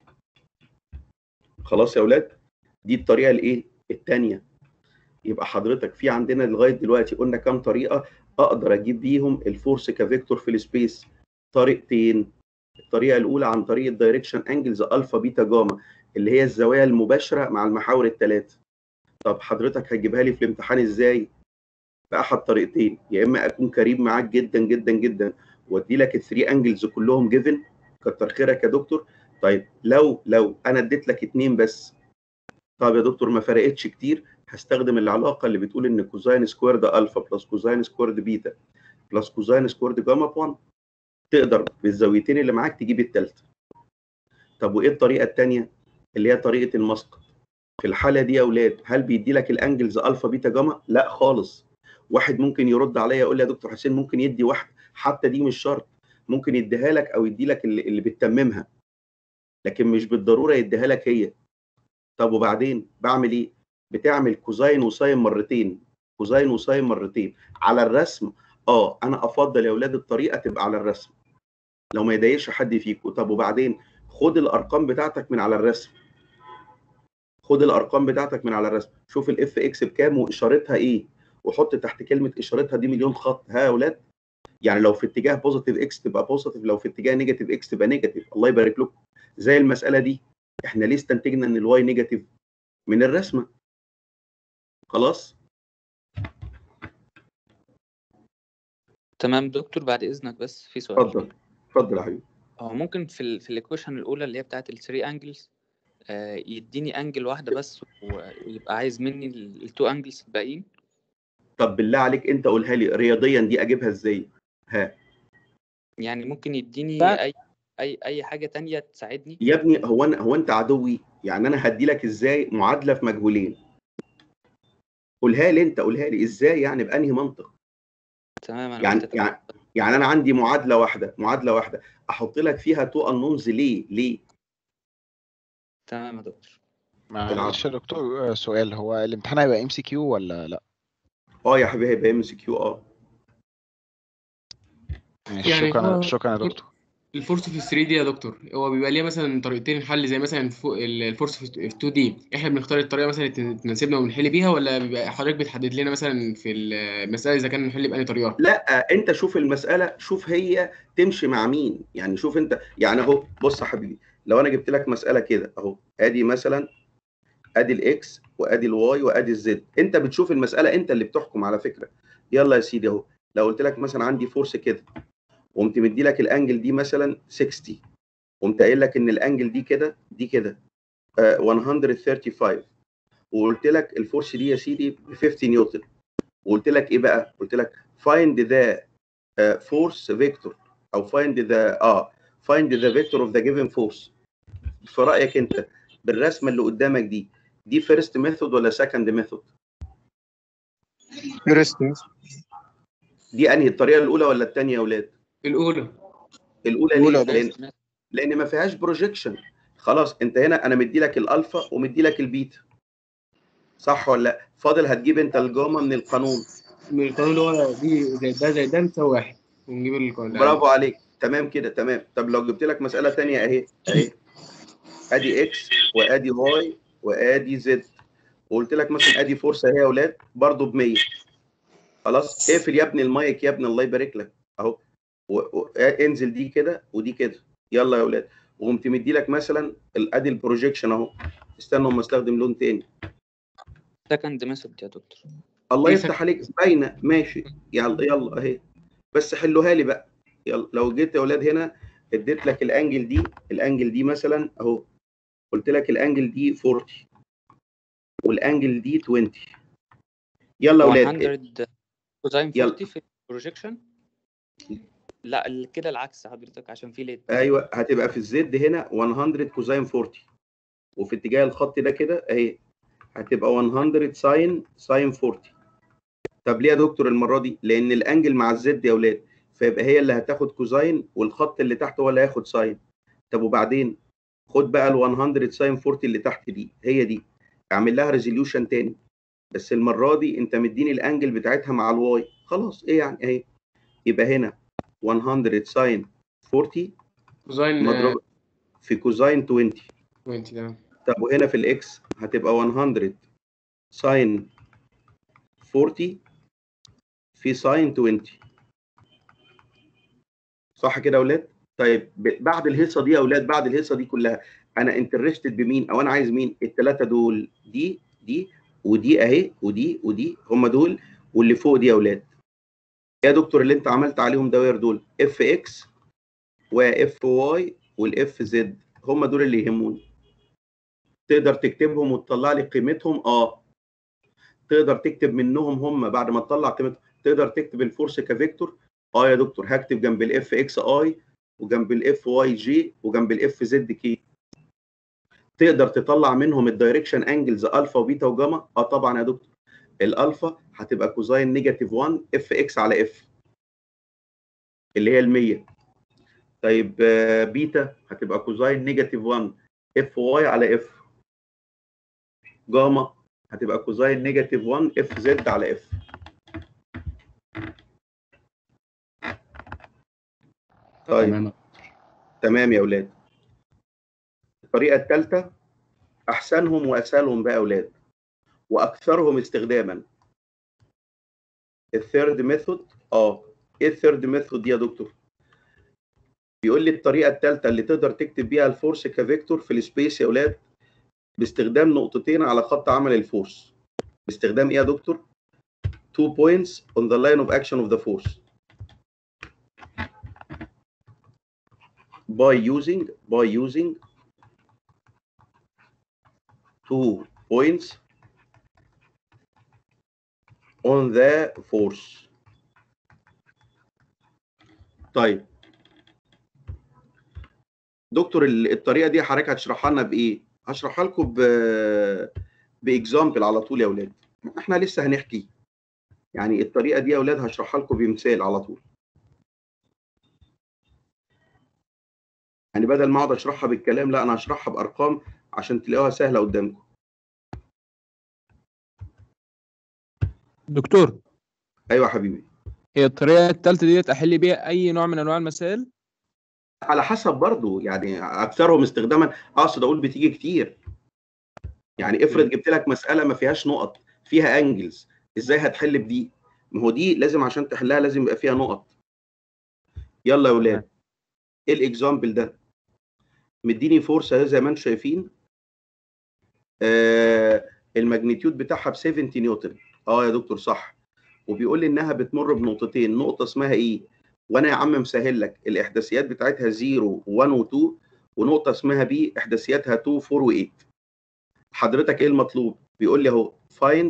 خلاص يا اولاد دي الطريقه الايه الثانيه يبقى حضرتك في عندنا لغايه دلوقتي قلنا كام طريقه اقدر اجيب بيهم الفورس كفيكتور في السبيس طريقتين الطريقه الاولى عن طريق الدايركشن انجلز الفا بيتا جاما اللي هي الزوايا المباشره مع المحاور الثلاثه طب حضرتك هتجيبها لي في الامتحان ازاي باحد طريقتين يا اما اكون كريم معاك جدا جدا جدا وادي لك الثري انجلز كلهم جيفن كتر خيرك يا دكتور طيب لو لو انا اديت لك اتنين بس طب يا دكتور ما فرقتش كتير هستخدم العلاقه اللي بتقول ان كوزين سكويرد الفا بلس كوزين سكويرد بيتا بلس كوزين سكويرد جاما ب 1 تقدر بالزاويتين اللي معاك تجيب الثالثه طب وايه الطريقه الثانيه اللي هي طريقه المسقط في الحاله دي يا اولاد هل بيدي لك الانجلز الفا بيتا جاما لا خالص واحد ممكن يرد عليا يقول لي يا دكتور حسين ممكن يدي واحد حتى دي مش شرط ممكن يديها لك او يدي لك اللي, اللي بتتممها لكن مش بالضروره يديها لك هي طب وبعدين بعمل ايه بتعمل كوزين وساين مرتين كوزين وساين مرتين على الرسم اه انا افضل يا اولاد الطريقه تبقى على الرسم لو ما يضايقش حد فيكم طب وبعدين خد الارقام بتاعتك من على الرسم خد الارقام بتاعتك من على الرسم شوف الاف اكس بكام واشارتها ايه وحط تحت كلمه اشارتها دي مليون خط ها يا اولاد يعني لو في اتجاه بوزيتيف اكس تبقى بوزيتيف لو في اتجاه نيجاتيف اكس تبقى نيجاتيف الله يبارك لكم زي المساله دي احنا ليه استنتجنا ان الواي نيجاتيف من الرسمه خلاص تمام دكتور بعد اذنك بس في سؤال اتفضل اتفضل يا حبيبي هو ممكن في ال في الايكويشن الاولى اللي هي بتاعت الثري انجلز يديني انجل واحده بس ويبقى عايز مني التو انجلز الباقيين طب بالله عليك انت قولها لي رياضيا دي اجيبها ازاي ها يعني ممكن يديني لا. اي اي اي حاجه تانية تساعدني يا ابني هو انا هو انت عدوي يعني انا هدي لك ازاي معادله في مجهولين قولها لي انت قولها لي ازاي يعني بانهي منطق تمام انا يعني قلت يعني يعني انا عندي معادله واحده معادله واحده احط لك فيها تو انونز ليه ليه تمام يا دكتور معلش يا دكتور آه، سؤال هو الامتحان هيبقى ام سي كيو ولا لا اه يا حبيبي هيبقى ام سي كيو اه ماشي يعني شكرا هو- شكرا يا دكتور الفورس في 3 دي يا دكتور هو بيبقى ليه مثلا طريقتين حل زي مثلا فوق ال- الفورس في 2 دي احنا بنختار الطريقه مثلا اللي تناسبنا ونحل بيها ولا بيبقى حضرتك بتحدد لنا مثلا في المساله اذا كان نحل بأنهي طريقه لا انت شوف المساله شوف هي تمشي مع مين يعني شوف انت يعني اهو بص يا حبيبي لو انا جبت لك مساله كده اهو ادي مثلا ادي الاكس وادي الواي وادي الزد انت بتشوف المساله انت اللي بتحكم على فكره يلا يا سيدي اهو لو قلت لك مثلا عندي فورس كده وقمت مدي لك الانجل دي مثلا 60 قمت قايل لك ان الانجل دي كده دي كده آه 135 وقلت لك الفورس دي يا سيدي ب 50 نيوتن وقلت لك ايه بقى قلت لك find the uh, force vector او find the اه find the vector of the given force في رايك انت بالرسمه اللي قدامك دي دي first method ولا second method فيرست دي انهي الطريقه الاولى ولا الثانيه يا اولاد الاولى الاولى الأولى ليه يا لان لان ما فيهاش بروجيكشن خلاص انت هنا انا مدي لك الالفا ومدي لك البيتا صح ولا لا فاضل هتجيب انت الجاما من القانون من القانون اللي هو دي زي ده زي ده بتساوي واحد ونجيب القانون برافو عليك تمام كده تمام طب لو جبت لك مساله ثانيه اهي اهي ادي اكس وادي واي وادي زد وقلت لك مثلا ادي فورس اهي يا اولاد برضه ب 100 خلاص اقفل يا ابني المايك يا ابني الله يبارك لك اهو و... و... انزل دي كده ودي كده يلا يا اولاد وقمت مدي لك مثلا ال- ادي البروجيكشن اهو استنى اما استخدم لون تاني سكند ميثود يا دكتور الله دي يفتح عليك باينه ماشي يلا يلا اهي بس حلوها لي بقى يلا لو جيت يا اولاد هنا اديت لك الانجل دي الانجل دي مثلا اهو قلت لك الانجل دي 40 والانجل دي 20 يلا يا اولاد 100 كوزاين يلا. 40 في البروجيكشن لا ال- كده العكس حضرتك عشان في ليد ايوه هتبقى في الزد هنا 100 كوزاين 40 وفي اتجاه الخط ده كده اهي هتبقى 100 ساين ساين 40 طب ليه يا دكتور المره دي لان الانجل مع الزد يا اولاد فيبقى هي اللي هتاخد كوزاين والخط اللي تحت هو اللي هياخد ساين طب وبعدين خد بقى ال 100 ساين 40 اللي تحت دي هي دي اعمل لها ريزوليوشن تاني بس المره دي انت مديني الانجل بتاعتها مع الواي خلاص ايه يعني اهي يبقى هنا 100 ساين 40 كوزاين مضروب في كوزاين 20 20 تمام طب وهنا في الاكس هتبقى 100 ساين 40 في ساين 20 صح كده يا اولاد طيب ب- بعد الهيصه دي يا اولاد بعد الهيصه دي كلها انا انترستد بمين او انا عايز مين الثلاثه دول دي دي ودي اهي ودي ودي هم دول واللي فوق دي يا اولاد يا دكتور اللي انت عملت عليهم دوائر دول اف اكس واف واي والاف زد هم دول اللي يهموني تقدر تكتبهم وتطلع لي قيمتهم اه تقدر تكتب منهم هم بعد ما تطلع قيمتهم تقدر تكتب الفورس كفيكتور اه يا دكتور هكتب جنب الاف اكس اي وجنب الاف واي جي وجنب الاف زد كي تقدر تطلع منهم الدايركشن انجلز الفا وبيتا وجاما اه طبعا يا دكتور الالفا هتبقى كوزاين نيجاتيف 1 اف اكس على اف اللي هي ال 100 طيب آه، بيتا هتبقى كوزاين نيجاتيف 1 اف واي على اف جاما هتبقى كوزاين نيجاتيف 1 اف زد على اف طيب تمام تمام يا اولاد الطريقه الثالثه احسنهم واسهلهم بقى يا اولاد واكثرهم استخداما الثيرد ميثود اه ايه الثيرد ميثود دي يا دكتور بيقول لي الطريقه الثالثه اللي تقدر تكتب بيها الفورس كفيكتور في السبيس يا اولاد باستخدام نقطتين على خط عمل الفورس باستخدام ايه يا دكتور two points on the line of action of the force by using by using two points on the force طيب دكتور ال- الطريقه دي حضرتك هتشرحها لنا بايه هشرحها لكم ب باكزامبل على طول يا اولاد احنا لسه هنحكي يعني الطريقه دي يا اولاد هشرحها لكم بمثال على طول يعني بدل ما اقعد اشرحها بالكلام لا انا هشرحها بارقام عشان تلاقوها سهله قدامكم دكتور ايوه يا حبيبي هي الطريقة التالتة ديت أحل بيها أي نوع من أنواع المسائل على حسب برضو يعني اكثرهم استخداما اقصد اقول بتيجي كتير يعني افرض جبت لك مساله ما فيهاش نقط فيها انجلز ازاي هتحل بدي ما هو دي لازم عشان تحلها لازم يبقى فيها نقط يلا يا اولاد ايه الاكزامبل ده مديني فورس اهي زي ما انتم شايفين آه الماجنتيود بتاعها ب 70 نيوتن اه يا دكتور صح وبيقول لي انها بتمر بنقطتين نقطه اسمها ايه وانا يا عم مسهل لك الاحداثيات بتاعتها 0 و1 و2 ونقطه اسمها بي احداثياتها 2 4 و8 حضرتك ايه المطلوب بيقول لي اهو find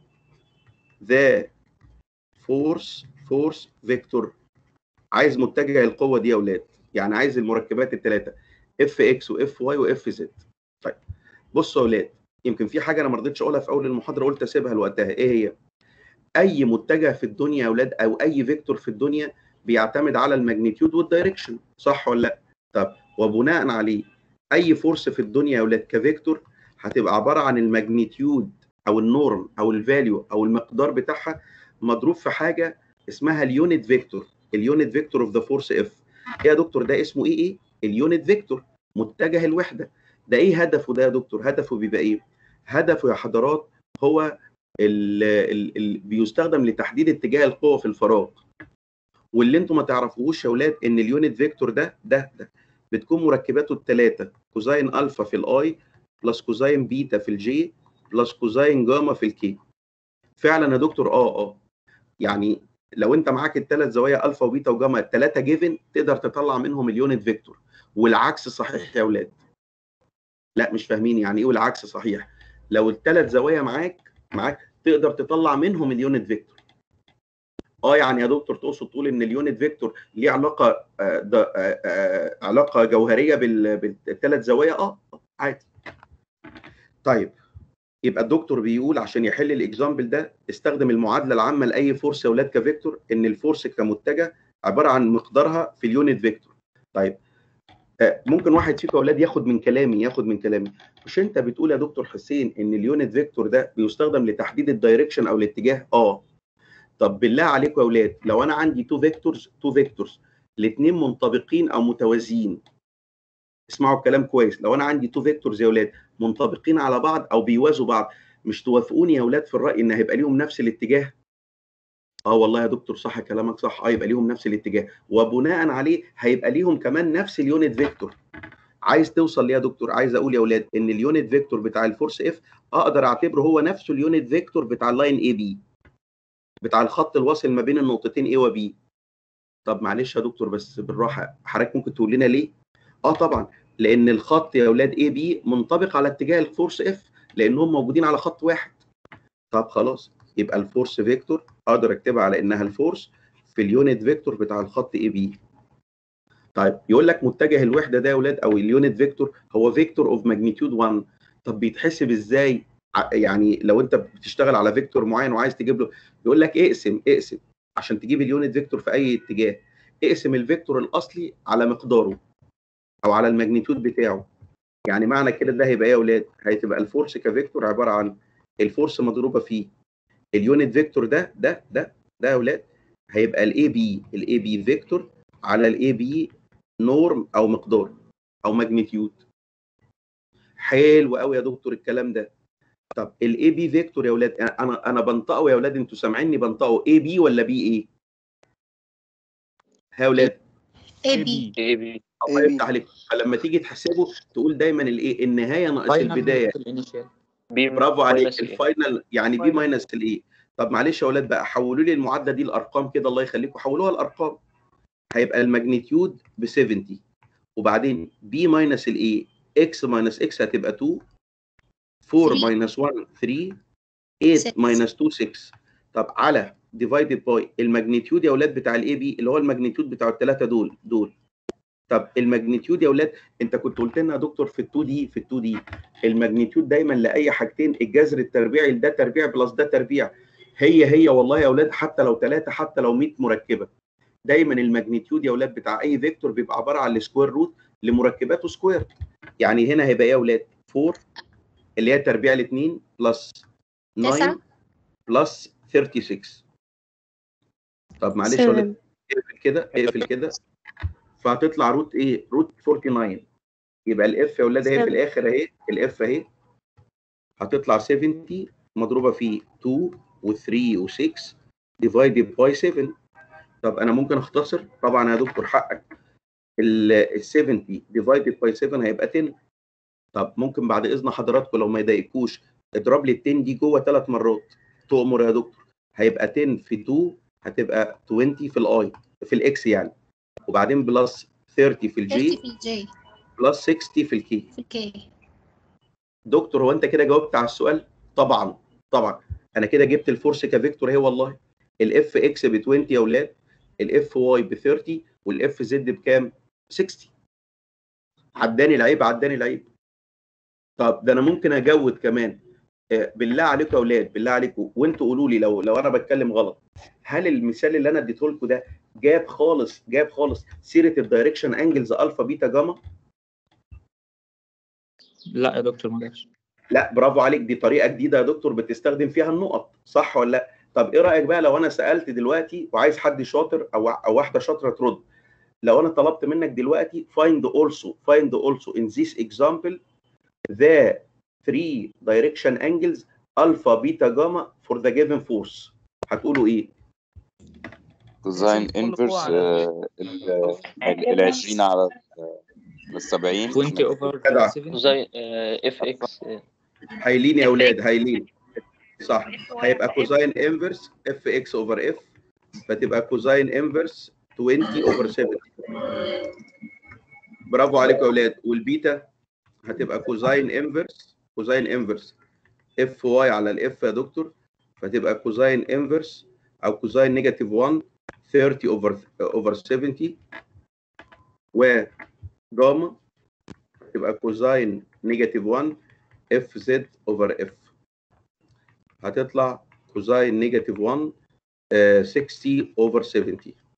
the force force vector عايز متجه القوه دي يا اولاد يعني عايز المركبات الثلاثه اف اكس واف واي واف زد طيب بصوا يا اولاد يمكن في حاجه انا ما رضيتش اقولها في اول المحاضره قلت اسيبها لوقتها ايه هي اي متجه في الدنيا يا اولاد او اي فيكتور في الدنيا بيعتمد على الماجنتيود والدايركشن صح ولا لا طب وبناء عليه اي فورس في الدنيا يا اولاد كفيكتور هتبقى عباره عن الماجنتيود او النورم او الفاليو او المقدار بتاعها مضروب في حاجه اسمها اليونت فيكتور اليونت فيكتور اوف ذا فورس اف ايه يا دكتور ده اسمه ايه ايه اليونت فيكتور متجه الوحده ده ايه هدفه ده يا دكتور هدفه بيبقى ايه هدفه يا حضرات هو ال ال ال بيستخدم لتحديد اتجاه القوه في الفراغ واللي انتم ما تعرفوهوش يا اولاد ان اليونت فيكتور ده ده ده بتكون مركباته الثلاثه كوزاين الفا في الاي بلس كوزاين بيتا في الجي بلس كوزاين جاما في الكي فعلا يا دكتور اه اه يعني لو انت معاك الثلاث زوايا الفا وبيتا وجاما الثلاثه جيفن تقدر تطلع منهم اليونت فيكتور والعكس صحيح يا اولاد لا مش فاهمين يعني ايه والعكس صحيح لو الثلاث زوايا معاك معاك تقدر تطلع منهم اليونت فيكتور اه يعني يا دكتور تقصد تقول ان اليونت فيكتور ليه علاقه آه ده آه آه علاقه جوهريه بال- بالثلاث زوايا اه آه، عادي طيب يبقى الدكتور بيقول عشان يحل الاكزامبل ده استخدم المعادله العامه لاي فورس يا اولاد كفيكتور ان الفورس كمتجه عباره عن مقدارها في اليونت فيكتور طيب آه، ممكن واحد فيكم يا اولاد ياخد من كلامي ياخد من كلامي مش انت بتقول يا دكتور حسين ان اليونت فيكتور ده بيستخدم لتحديد الدايركشن او الاتجاه اه طب بالله عليكم يا اولاد لو انا عندي تو فيكتورز تو فيكتورز الاثنين منطبقين او متوازيين اسمعوا الكلام كويس لو انا عندي تو فيكتورز يا اولاد منطبقين على بعض او بيوازوا بعض مش توافقوني يا اولاد في الراي ان هيبقى ليهم نفس الاتجاه اه والله يا دكتور صح كلامك صح اه يبقى ليهم نفس الاتجاه وبناء عليه هيبقى ليهم كمان نفس اليونت فيكتور عايز توصل ليه يا دكتور عايز اقول يا اولاد ان اليونت فيكتور بتاع الفورس اف اقدر اعتبره هو نفسه اليونت فيكتور بتاع اللاين اي بي بتاع الخط الواصل ما بين النقطتين A و B طب معلش يا دكتور بس بالراحه حضرتك ممكن تقول لنا ليه اه طبعا لان الخط يا اولاد اي بي منطبق على اتجاه الفورس اف لانهم موجودين على خط واحد طب خلاص يبقى الفورس فيكتور اقدر اكتبها على انها الفورس في اليونت فيكتور بتاع الخط اي بي طيب يقول لك متجه الوحده ده يا اولاد او اليونت فيكتور هو فيكتور اوف ماجنتيود 1 طب بيتحسب ازاي ع- يعني لو انت بتشتغل على فيكتور معين وعايز تجيب له يقول لك اقسم اقسم عشان تجيب اليونت فيكتور في اي اتجاه اقسم الفيكتور الاصلي على مقداره او على الماجنتيود بتاعه يعني معنى كده ده هيبقى ايه يا اولاد هتبقى الفورس كفيكتور عباره عن الفورس مضروبه فيه اليونت فيكتور ده ده ده ده يا اولاد هيبقى الاي بي الاي بي فيكتور على الاي بي نورم او مقدار او ماجنتيود حلو قوي يا دكتور الكلام ده طب الاي بي فيكتور يا اولاد انا انا بنطقه يا اولاد انتوا سامعيني بنطقه اي بي ولا بي ايه ها يا اولاد اي بي اي بي الله يفتح عليك فلما تيجي تحسبه تقول دايما الايه النهايه ناقص البدايه بي برافو عليك minus ال A. الفاينل يعني بي ماينس الايه طب معلش يا اولاد بقى حولوا لي المعادله دي الارقام كده الله يخليكم حولوها الارقام هيبقى الماجنتيود ب 70 وبعدين بي ماينس الايه اكس ماينس اكس هتبقى 2 4 Three. ماينس 1 3 8 Six. ماينس 2 6 طب على ديفايدد باي الماجنتيود يا اولاد بتاع الاي بي اللي هو الماجنتيود بتاع الثلاثه دول دول طب الماجنتيود يا اولاد انت كنت قلت لنا يا دكتور في ال2 دي في ال2 دي الماجنتيود دايما لاي حاجتين الجذر التربيعي ده تربيع بلس ده تربيع هي هي والله يا اولاد حتى لو ثلاثه حتى لو 100 مركبه دايما الماجنتيود يا اولاد بتاع اي فيكتور بيبقى عباره عن السكوير روت لمركباته سكوير يعني هنا هيبقى ايه يا اولاد 4 اللي هي تربيع الاثنين بلس 9 تسعة. بلس 36 طب معلش يا ولاد اقفل كده اقفل كده فهتطلع روت ايه؟ روت 49 يبقى الاف يا ولاد اهي في سبعة. الاخر اهي الاف اهي هتطلع 70 مضروبه في 2 و3 و6 ديفايدد باي 7 طب انا ممكن اختصر طبعا يا دكتور حقك ال 70 ديفايدد باي 7 هيبقى 10 طب ممكن بعد اذن حضراتكم لو ما يضايقكوش اضرب لي ال 10 دي جوه ثلاث مرات تؤمر يا دكتور هيبقى 10 في 2 هتبقى 20 في الاي في الاكس يعني وبعدين بلس 30 في 30 الجي في الجي بلس 60 في الكي في الكي دكتور هو انت كده جاوبت على السؤال طبعا طبعا انا كده جبت الفورس كفيكتور اهي والله الاف اكس ب 20 يا اولاد الاف واي ب 30 والاف زد بكام 60 عداني العيب عداني العيب طب ده انا ممكن اجود كمان آه، بالله عليكم يا اولاد بالله عليكم وانتوا قولوا لي لو لو انا بتكلم غلط هل المثال اللي انا اديته لكم ده جاب خالص جاب خالص سيره الدايركشن انجلز الفا بيتا جاما لا يا دكتور ما جاش لا برافو عليك دي طريقه جديده يا دكتور بتستخدم فيها النقط صح ولا لا طب ايه رايك بقى لو انا سالت دلوقتي وعايز حد شاطر او او واحده شاطره ترد لو انا طلبت منك دلوقتي find also find also in this example the three direction angles alpha beta gamma for the given force هتقولوا ايه كوزاين انفرس ال 20 على ال 70 20 اوفر جدع. 7 زي اف اكس هايلين يا اولاد هايلين صح هيبقى كوزاين انفرس اف اكس اوفر اف فتبقى كوزاين انفرس 20 اوفر 7 برافو عليكم يا اولاد والبيتا هتبقى كوزاين انفرس كوزاين انفرس اف واي على الاف يا دكتور فتبقى كوزاين انفرس او كوزاين نيجاتيف 1 30 اوفر اوفر 70 وجاما تبقى كوزاين نيجاتيف 1 اف زد اوفر اف هتطلع كوزاين نيجاتيف 1 آه، 60 اوفر 70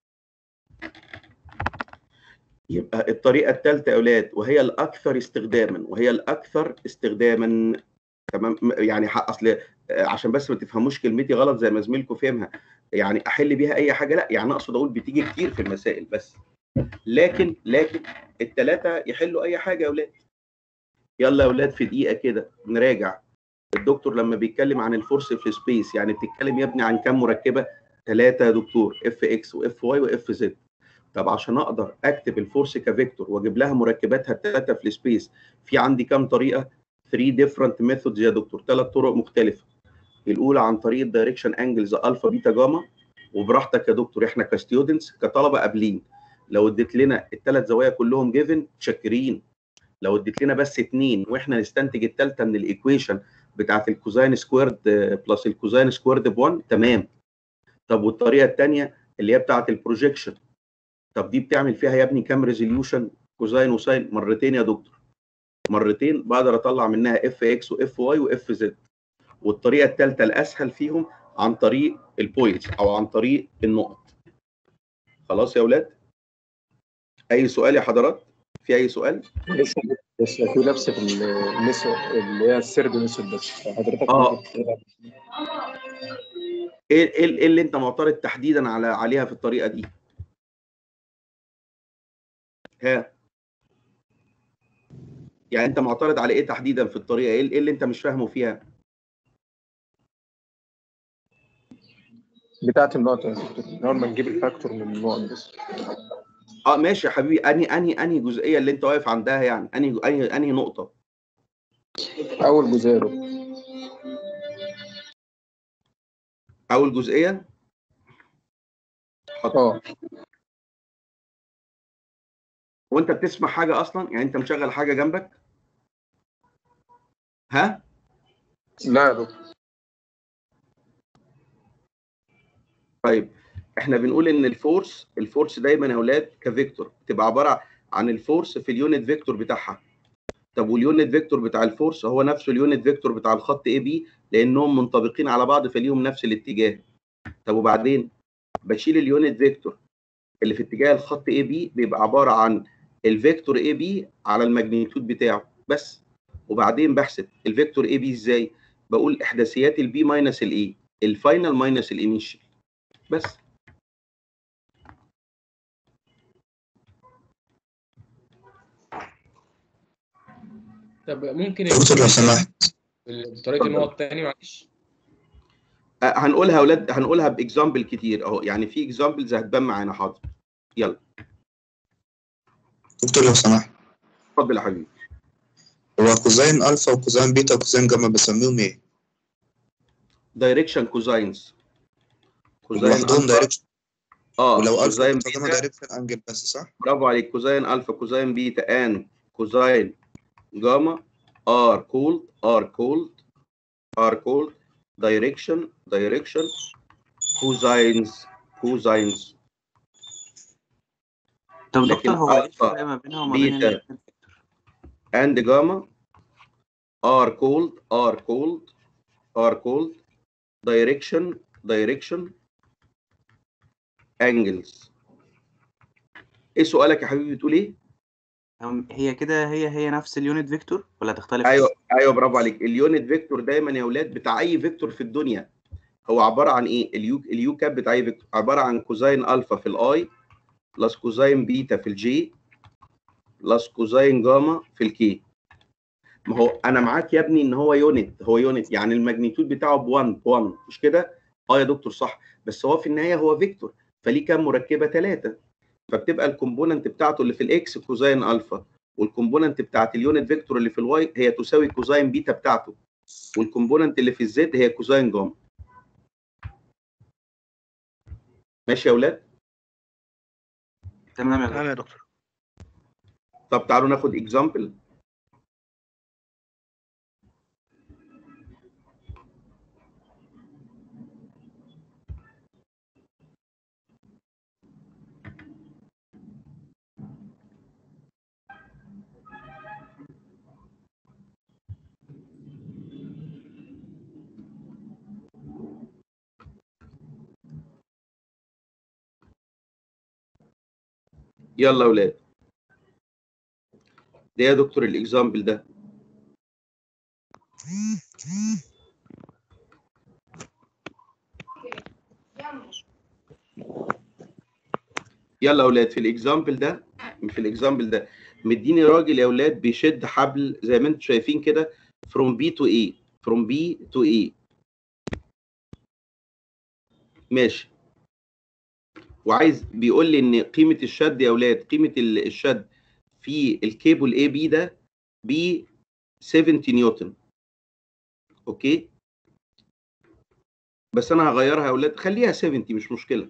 يبقى الطريقه الثالثه يا اولاد وهي الاكثر استخداما وهي الاكثر استخداما تمام م- يعني ح- اصل آه، عشان بس ما تفهموش كلمتي غلط زي ما زميلكم فهمها يعني احل بيها اي حاجه لا يعني اقصد اقول بتيجي كتير في المسائل بس لكن لكن الثلاثه يحلوا اي حاجه يا اولاد يلا يا اولاد في دقيقه كده نراجع الدكتور لما بيتكلم عن الفورس في سبيس يعني بتتكلم يا ابني عن كام مركبه ثلاثه يا دكتور اف اكس واف واي واف زد طب عشان اقدر اكتب الفورس كفيكتور واجيب لها مركباتها الثلاثه في السبيس في عندي كام طريقه 3 ديفرنت ميثودز يا دكتور ثلاث طرق مختلفه الاولى عن طريق الدايركشن انجلز الفا بيتا جاما وبراحتك يا دكتور احنا كستودنتس كطلبه قابلين لو اديت لنا الثلاث زوايا كلهم جيفن شاكرين لو اديت لنا بس اثنين واحنا نستنتج الثالثه من الايكويشن بتاعت الكوزاين سكويرد بلس الكوزاين سكويرد ب 1 تمام طب والطريقه الثانيه اللي هي بتاعت البروجيكشن طب دي بتعمل فيها يا ابني كام ريزوليوشن كوزاين وساين مرتين يا دكتور مرتين بقدر اطلع منها اف اكس واف واي واف زد والطريقه الثالثه الاسهل فيهم عن طريق البوينتس او عن طريق النقط خلاص يا اولاد اي سؤال يا حضرات في اي سؤال لسه لسه في نفس في الميثود اللي هي السرد ميثود بس حضرتك آه. ممكن تقولها؟ ايه ايه إيه اللي انت معترض تحديدا على عليها في الطريقه دي ها يعني انت معترض على ايه تحديدا في الطريقه ايه إيه اللي انت مش فاهمه فيها بتاعت النقط يا دكتور من اول ما نجيب الفاكتور من النقط بس اه ماشي يا حبيبي انهي انهي انهي جزئيه اللي انت واقف عندها يعني انهي انهي انهي نقطه اول جزئيه يا دكتور اول جزئيه اه وانت بتسمع حاجه اصلا يعني انت مشغل حاجه جنبك ها لا يا دكتور طيب احنا بنقول ان الفورس الفورس دايما يا اولاد كفيكتور بتبقى عباره عن الفورس في اليونت فيكتور بتاعها طب واليونت فيكتور بتاع الفورس هو نفسه اليونت فيكتور بتاع الخط اي بي لانهم منطبقين على بعض فليهم نفس الاتجاه طب وبعدين بشيل اليونت فيكتور اللي في اتجاه الخط اي بي بيبقى عباره عن الفيكتور اي بي على الماجنيتود بتاعه بس وبعدين بحسب الفيكتور اي بي ازاي بقول احداثيات البي ماينس الاي الفاينل ماينس الانيشال بس طب ممكن دكتور لو سمحت بطريقه النقط تاني معلش آه، هنقولها يا اولاد هنقولها باكزامبل كتير اهو يعني في اكزامبلز هتبان معانا حاضر يلا دكتور لو سمحت اتفضل يا حبيبي هو كوزين الفا وكوزين بيتا وكوزين جاما بسميهم ايه؟ دايركشن كوزاينز كوزاين لوحدهم ألفا. دايركشن اه ولو الفا كوزاين وبيتا جاما بيتا دايركشن انجل بس صح؟ برافو عليك كوزاين الفا كوزاين بيتا ان كوزاين جاما ار كولد ار كولد ار كولد دايركشن دايركشن كوزاينز كوزاينز طب لكن دكتور هو ايه ألفا، الفرق ما بينها وما بين بيتا ال- and gamma are called are called are called direction direction angles ايه سؤالك يا حبيبي بتقول ايه هم- هي كده هي هي نفس اليونت فيكتور ولا تختلف؟ ايوه ايوه برافو عليك اليونت فيكتور دايما يا اولاد بتاع اي فيكتور في الدنيا هو عباره عن ايه اليو اليو كاب بتاع اي فيكتور عباره عن كوزاين الفا في الاي بلس كوزاين بيتا في الجي بلس كوزاين جاما في الكي ما هو انا معاك يا ابني ان هو يونت هو يونت يعني الماجنيتود بتاعه ب 1 ب 1 مش كده اه يا دكتور صح بس هو في النهايه هو فيكتور فليه كام مركبه ثلاثه فبتبقى الكومبوننت بتاعته اللي في الاكس كوزاين الفا والكومبوننت بتاعت اليونت فيكتور اللي في الواي هي تساوي كوزاين بيتا بتاعته والكومبوننت اللي في الزد هي كوزاين جاما ماشي يا اولاد تمام يا تمام يا دكتور طب تعالوا ناخد اكزامبل يلا يا اولاد ده يا دكتور الاكزامبل ده يلا يا اولاد في الاكزامبل ده في الاكزامبل ده مديني راجل يا اولاد بيشد حبل زي ما انتم شايفين كده from B to A from B to A ماشي وعايز بيقول لي ان قيمه الشد يا اولاد قيمه ال- الشد في الكيبل اي بي ده ب 70 نيوتن اوكي بس انا هغيرها يا اولاد خليها 70 مش مشكله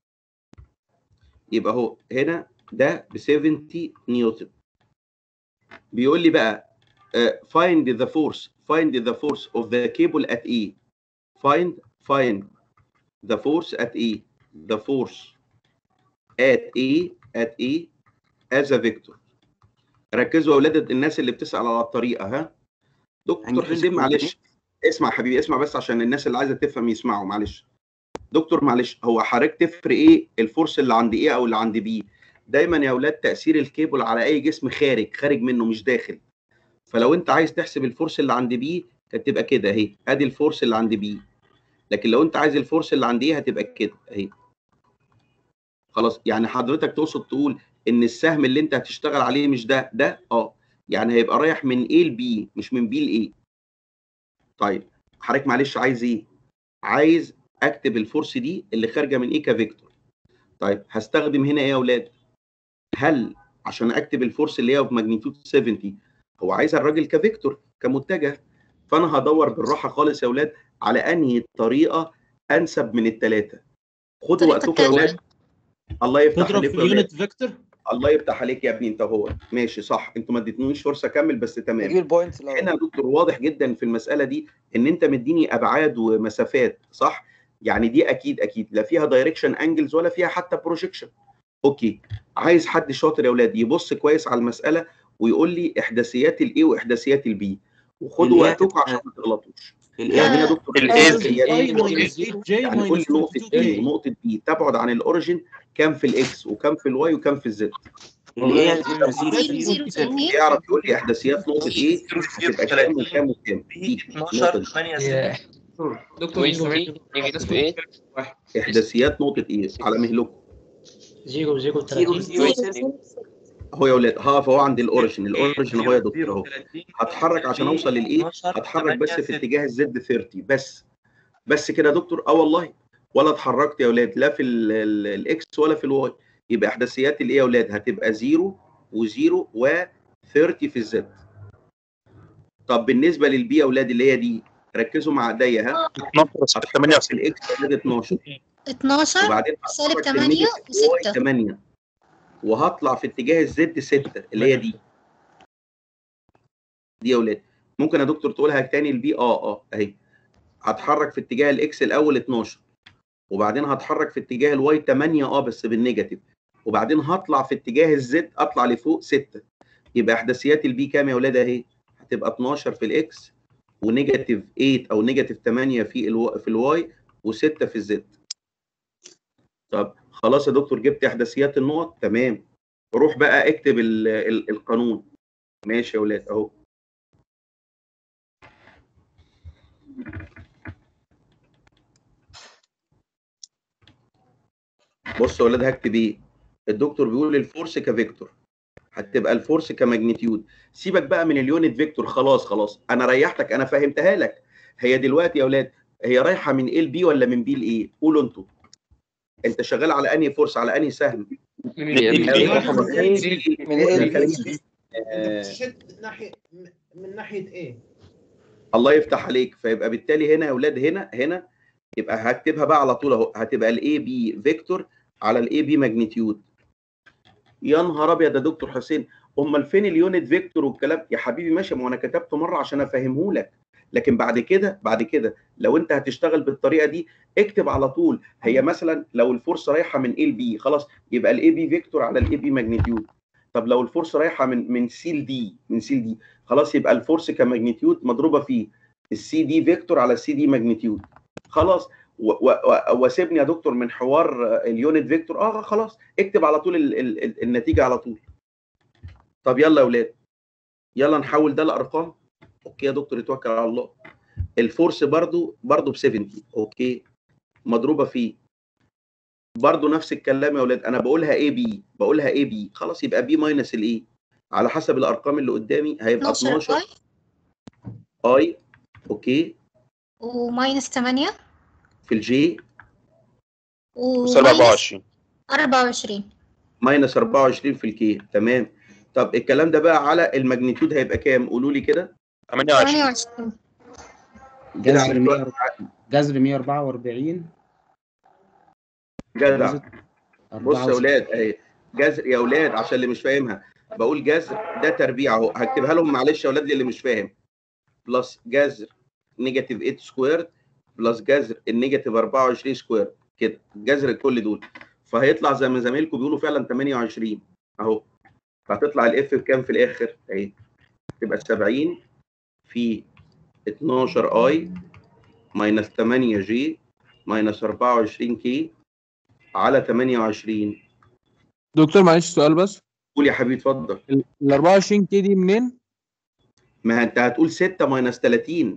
يبقى هو هنا ده ب 70 نيوتن بيقول لي بقى uh, find the force find the force of the cable at E find find the force at E the force at E at E as a vector ركزوا يا اولاد الناس اللي بتسال على الطريقه ها دكتور هنجيب حسين الكود معلش اسمع يا حبيبي اسمع بس عشان الناس اللي عايزه تفهم يسمعوا معلش دكتور معلش هو حضرتك تفرق ايه الفورس اللي عند ايه او اللي عند بي دايما يا اولاد تاثير الكيبل على اي جسم خارج خارج منه مش داخل فلو انت عايز تحسب الفورس اللي عند بي هتبقى كده اهي ادي الفورس اللي عند بي لكن لو انت عايز الفورس اللي عند ايه هتبقى كده اهي خلاص يعني حضرتك تقصد تقول ان السهم اللي انت هتشتغل عليه مش ده ده اه يعني هيبقى رايح من A ل B مش من B ل A طيب حضرتك معلش عايز ايه عايز اكتب الفورس دي اللي خارجه من ايه كفيكتور طيب هستخدم هنا ايه يا اولاد هل عشان اكتب الفورس اللي هي بماجنيتود 70 هو عايز الراجل كفيكتور كمتجه فانا هدور بالراحه خالص يا اولاد على انهي طريقه انسب من الثلاثه خدوا طريقة وقتكم يا اولاد الله يفتح تضرب عليكم في يا اولاد اليونت فيكتور الله يفتح عليك يا ابني انت هو ماشي صح انتوا ما اديتنيش فرصه اكمل بس نجيب تمام البوينتس الاول هنا يا دكتور واضح جدا في المساله دي ان انت مديني ابعاد ومسافات صح يعني دي اكيد اكيد لا فيها دايركشن انجلز ولا فيها حتى بروجيكشن اوكي عايز حد شاطر يا اولاد يبص كويس على المساله ويقول لي احداثيات الاي واحداثيات البي وخدوا ال A وقتكم عشان ما تغلطوش ال يعني ايه يا A دكتور ال A احداثيات J يعني كل نقطه A ونقطه B تبعد عن الاوريجن كام في الاكس وكام في الواي وكام في الزد ال A يعرف يقول لي احداثيات نقطه ايه هتبقى كام وكام وكام دي النقطه دي دكتور مش سامعني اسمه ايه؟ احداثيات نقطه ايه على مهلكم زيرو زيرو اهو يا اولاد ها فهو عند الاوريجن الاوريجن اهو يا دكتور اهو هتحرك عشان اوصل للايه هتحرك بس في اتجاه الزد 30 بس بس كده يا دكتور اه والله ولا اتحركت يا اولاد لا في الاكس ولا في الواي يبقى احداثيات الايه يا اولاد هتبقى 0 و0 و30 في الزد طب بالنسبه للبي يا اولاد اللي هي دي ركزوا مع ايديا ها 12 8 في الاكس زد 12 12 وبعدين سالب هتحرك في 8 النيجاتيف واي و6 8 وهطلع في اتجاه الزد 6 اللي هي دي دي يا اولاد ممكن يا دكتور تقولها تاني البي اه اه اهي هتحرك في اتجاه الاكس الاول 12 وبعدين هتحرك في اتجاه الواي 8 اه بس بالنيجاتيف وبعدين هطلع في اتجاه الزد اطلع لفوق 6 يبقى احداثيات البي كام يا اولاد اهي هتبقى 12 في الاكس ونيجاتيف 8 او نيجاتيف 8 في الو... في الواي و6 في الزد طب خلاص يا دكتور جبت احداثيات النقط تمام روح بقى اكتب ال... ال... القانون ماشي يا اولاد اهو بص يا اولاد هكتب ايه الدكتور بيقول الفورس كفيكتور هتبقى الفورس كماجنتيود سيبك بقى من اليونت فيكتور خلاص خلاص انا ريحتك انا فهمتها لك هي دلوقتي يا اولاد هي رايحه من ايه لبي ولا من بي لايه قولوا انتوا انت شغال على انهي فورس على انهي سهم من ناحيه من ناحيه ايه؟ الله يفتح عليك فيبقى بالتالي هنا يا اولاد هنا هنا يبقى هكتبها بقى على طول اهو هتبقى الاي بي فيكتور على الاي بي ماجنتيود يا نهار ابيض يا دكتور حسين امال فين اليونت فيكتور والكلام يا حبيبي ماشي ما انا كتبته مره عشان افهمه لك لكن بعد كده بعد كده لو انت هتشتغل بالطريقه دي اكتب على طول هي مثلا لو الفورس رايحه من اي لبي خلاص يبقى الاي بي فيكتور على الاي بي ماجنتيود طب لو الفورس رايحه من من سي لدي من سي لدي خلاص يبقى الفورس كماجنتيود مضروبه في السي دي فيكتور على السي دي ماجنتيود خلاص وسيبني يا دكتور من حوار اليونت فيكتور اه خلاص اكتب على طول ال ال ال النتيجه على طول طب يلا يا اولاد يلا نحول ده لارقام اوكي يا دكتور اتوكل على الله الفورس برضو برضو ب 70 اوكي مضروبه في برضو نفس الكلام يا اولاد انا بقولها اي بي بقولها اي بي خلاص يبقى بي ماينس الاي على حسب الارقام اللي قدامي هيبقى 12 اي اي اوكي وماينس 8 في الجي وماينس 24 24 ماينس 24 في الكي تمام طب الكلام ده بقى على الماجنتيود هيبقى كام قولوا لي كده 28 28 كده جذر على 100 جذر 144 جدع بص يا 64. اولاد اهي جذر يا اولاد عشان اللي مش فاهمها بقول جذر ده تربيع اهو هكتبها لهم معلش يا اولاد اللي مش فاهم بلس جذر نيجاتيف 8 سكوير بلس جذر النيجاتيف 24 سكوير كده جذر كل دول فهيطلع زي ما زمايلكم بيقولوا فعلا 28 اهو فهتطلع الاف بكام في الاخر اهي تبقى 70 في 12 اي ماينس 8 جي ماينس 24 كي على 28 دكتور معلش سؤال بس قول يا حبيبي اتفضل ال 24 كي دي منين؟ ما انت هتقول 6 ماينس 30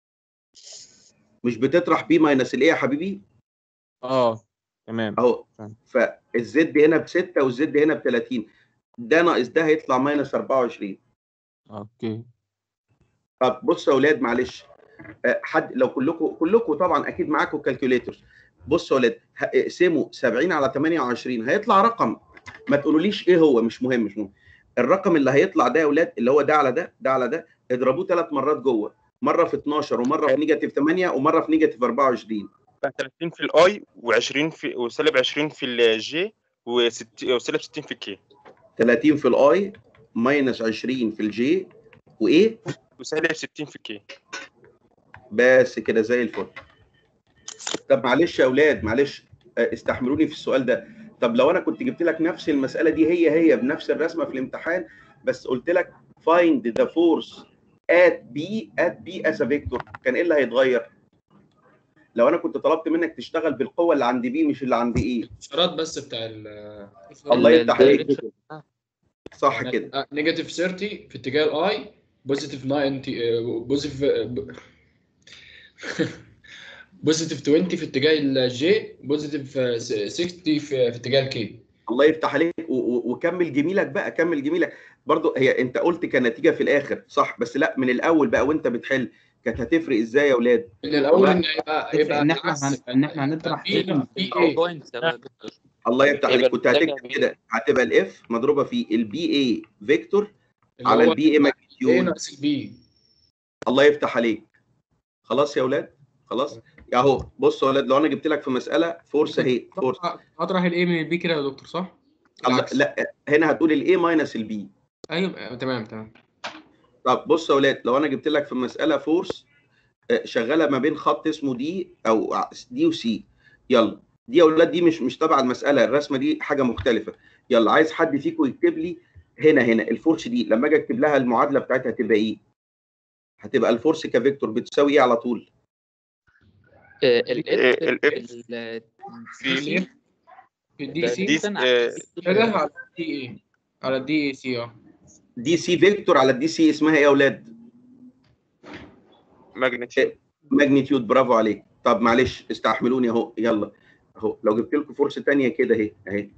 مش بتطرح بي ماينس الايه يا حبيبي اه تمام اهو فالزد هنا ب 6 والزد هنا ب 30 ده ناقص ده هيطلع ماينس 24 اوكي طب بصوا يا اولاد معلش آه، حد لو كلكم كلكم طبعا اكيد معاكم كالكوليترز بصوا يا اولاد ه- اقسموا 70 على 28 هيطلع رقم ما تقولوليش ايه هو مش مهم مش مهم الرقم اللي هيطلع ده يا اولاد اللي هو ده على ده ده على ده اضربوه ثلاث مرات جوه مره في 12 ومره في نيجاتيف 8 ومره في نيجاتيف 24 30 في الاي و20 في وسالب 20 في الجي وسالب 60 في الكي 30 في الاي ماينس 20 في الجي وايه وسالب 60 في الكي بس كده زي الفل طب معلش يا اولاد معلش آه، استحملوني في السؤال ده طب لو انا كنت جبت لك نفس المساله دي هي هي بنفس الرسمه في الامتحان بس قلت لك find the force at B at B as a vector كان ايه اللي هيتغير؟ لو انا كنت طلبت منك تشتغل بالقوه اللي عند بي مش اللي عند ايه الاشارات بس بتاع ال الله يفتح عليك صح كده نيجاتيف 30 في اتجاه الاي بوزيتيف 90 بوزيتيف بوزيتيف 20 في اتجاه الجي بوزيتيف 60 في, في اتجاه الكي الله يفتح عليك و- و- وكمل جميلك بقى كمل جميلك برضو هي انت قلت كنتيجه في الاخر صح بس لا من الاول بقى وانت بتحل كانت هتفرق ازاي يا اولاد من الاول ان يبقى يبقى ان احنا العكس هن... ان احنا هنطرح في في ايه الله يفتح عليك يبقى كنت هتكتب كده هتبقى الاف مضروبه في البي اي فيكتور اللي على هو البي اي ايه ماجنتيود ناقص البي الله يفتح عليك خلاص يا اولاد خلاص اهو بص يا اولاد لو انا جبت لك في مساله فورس اهي فورس اطرح الايه من البي كده يا دكتور صح؟ الله- لا هنا هتقول الاي ماينس البي ايوه تمام تمام طب بص يا اولاد لو انا جبت لك في مساله فورس آه، شغاله ما بين خط اسمه دي او دي وسي يلا دي يا اولاد دي مش مش تبع المساله الرسمه دي حاجه مختلفه يلا عايز حد فيكم يكتب لي هنا هنا الفورس دي لما اجي اكتب لها المعادله بتاعتها هتبقى ايه؟ هتبقى الفورس كفيكتور بتساوي ايه على طول؟ الاف في في دي سي دي كده على الدي اي على الدي اي سي اه دي سي فيكتور على الدي سي اسمها ايه يا اولاد؟ ماجنتيود ماجنتيود برافو عليك طب معلش استحملوني اهو يلا اهو لو جبت لكم فرصه تانية كده اهي اهي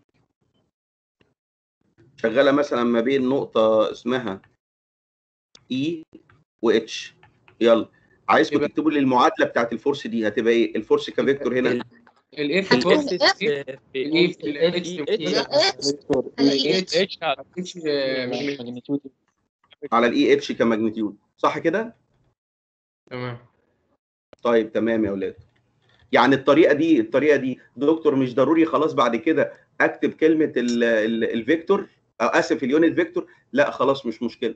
شغاله مثلا ما بين نقطه اسمها اي واتش يلا عايزكم تكتبوا لي المعادله بتاعت الفورس دي هتبقى ايه الفورس كفيكتور هنا الاف هتكون فورس الإف الايه الاتش الاتش على اتش ماجنتيود على الاي اتش كماجنتيود صح كده تمام طيب تمام يا اولاد يعني الطريقه دي الطريقه دي دكتور مش ضروري خلاص بعد كده اكتب كلمه ال- ال- الفيكتور او اسف اليونت فيكتور لا خلاص مش مشكله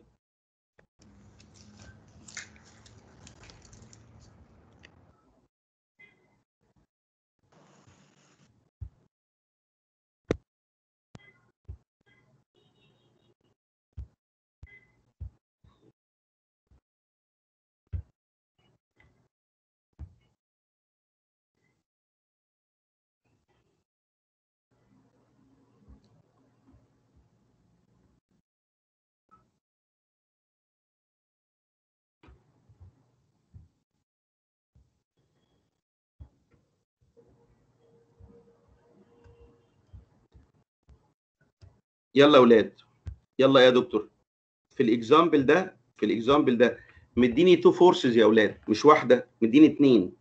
يلا يا اولاد يلا يا دكتور في الاكزامبل ده في الاكزامبل ده مديني تو فورسز يا اولاد مش واحده مديني اتنين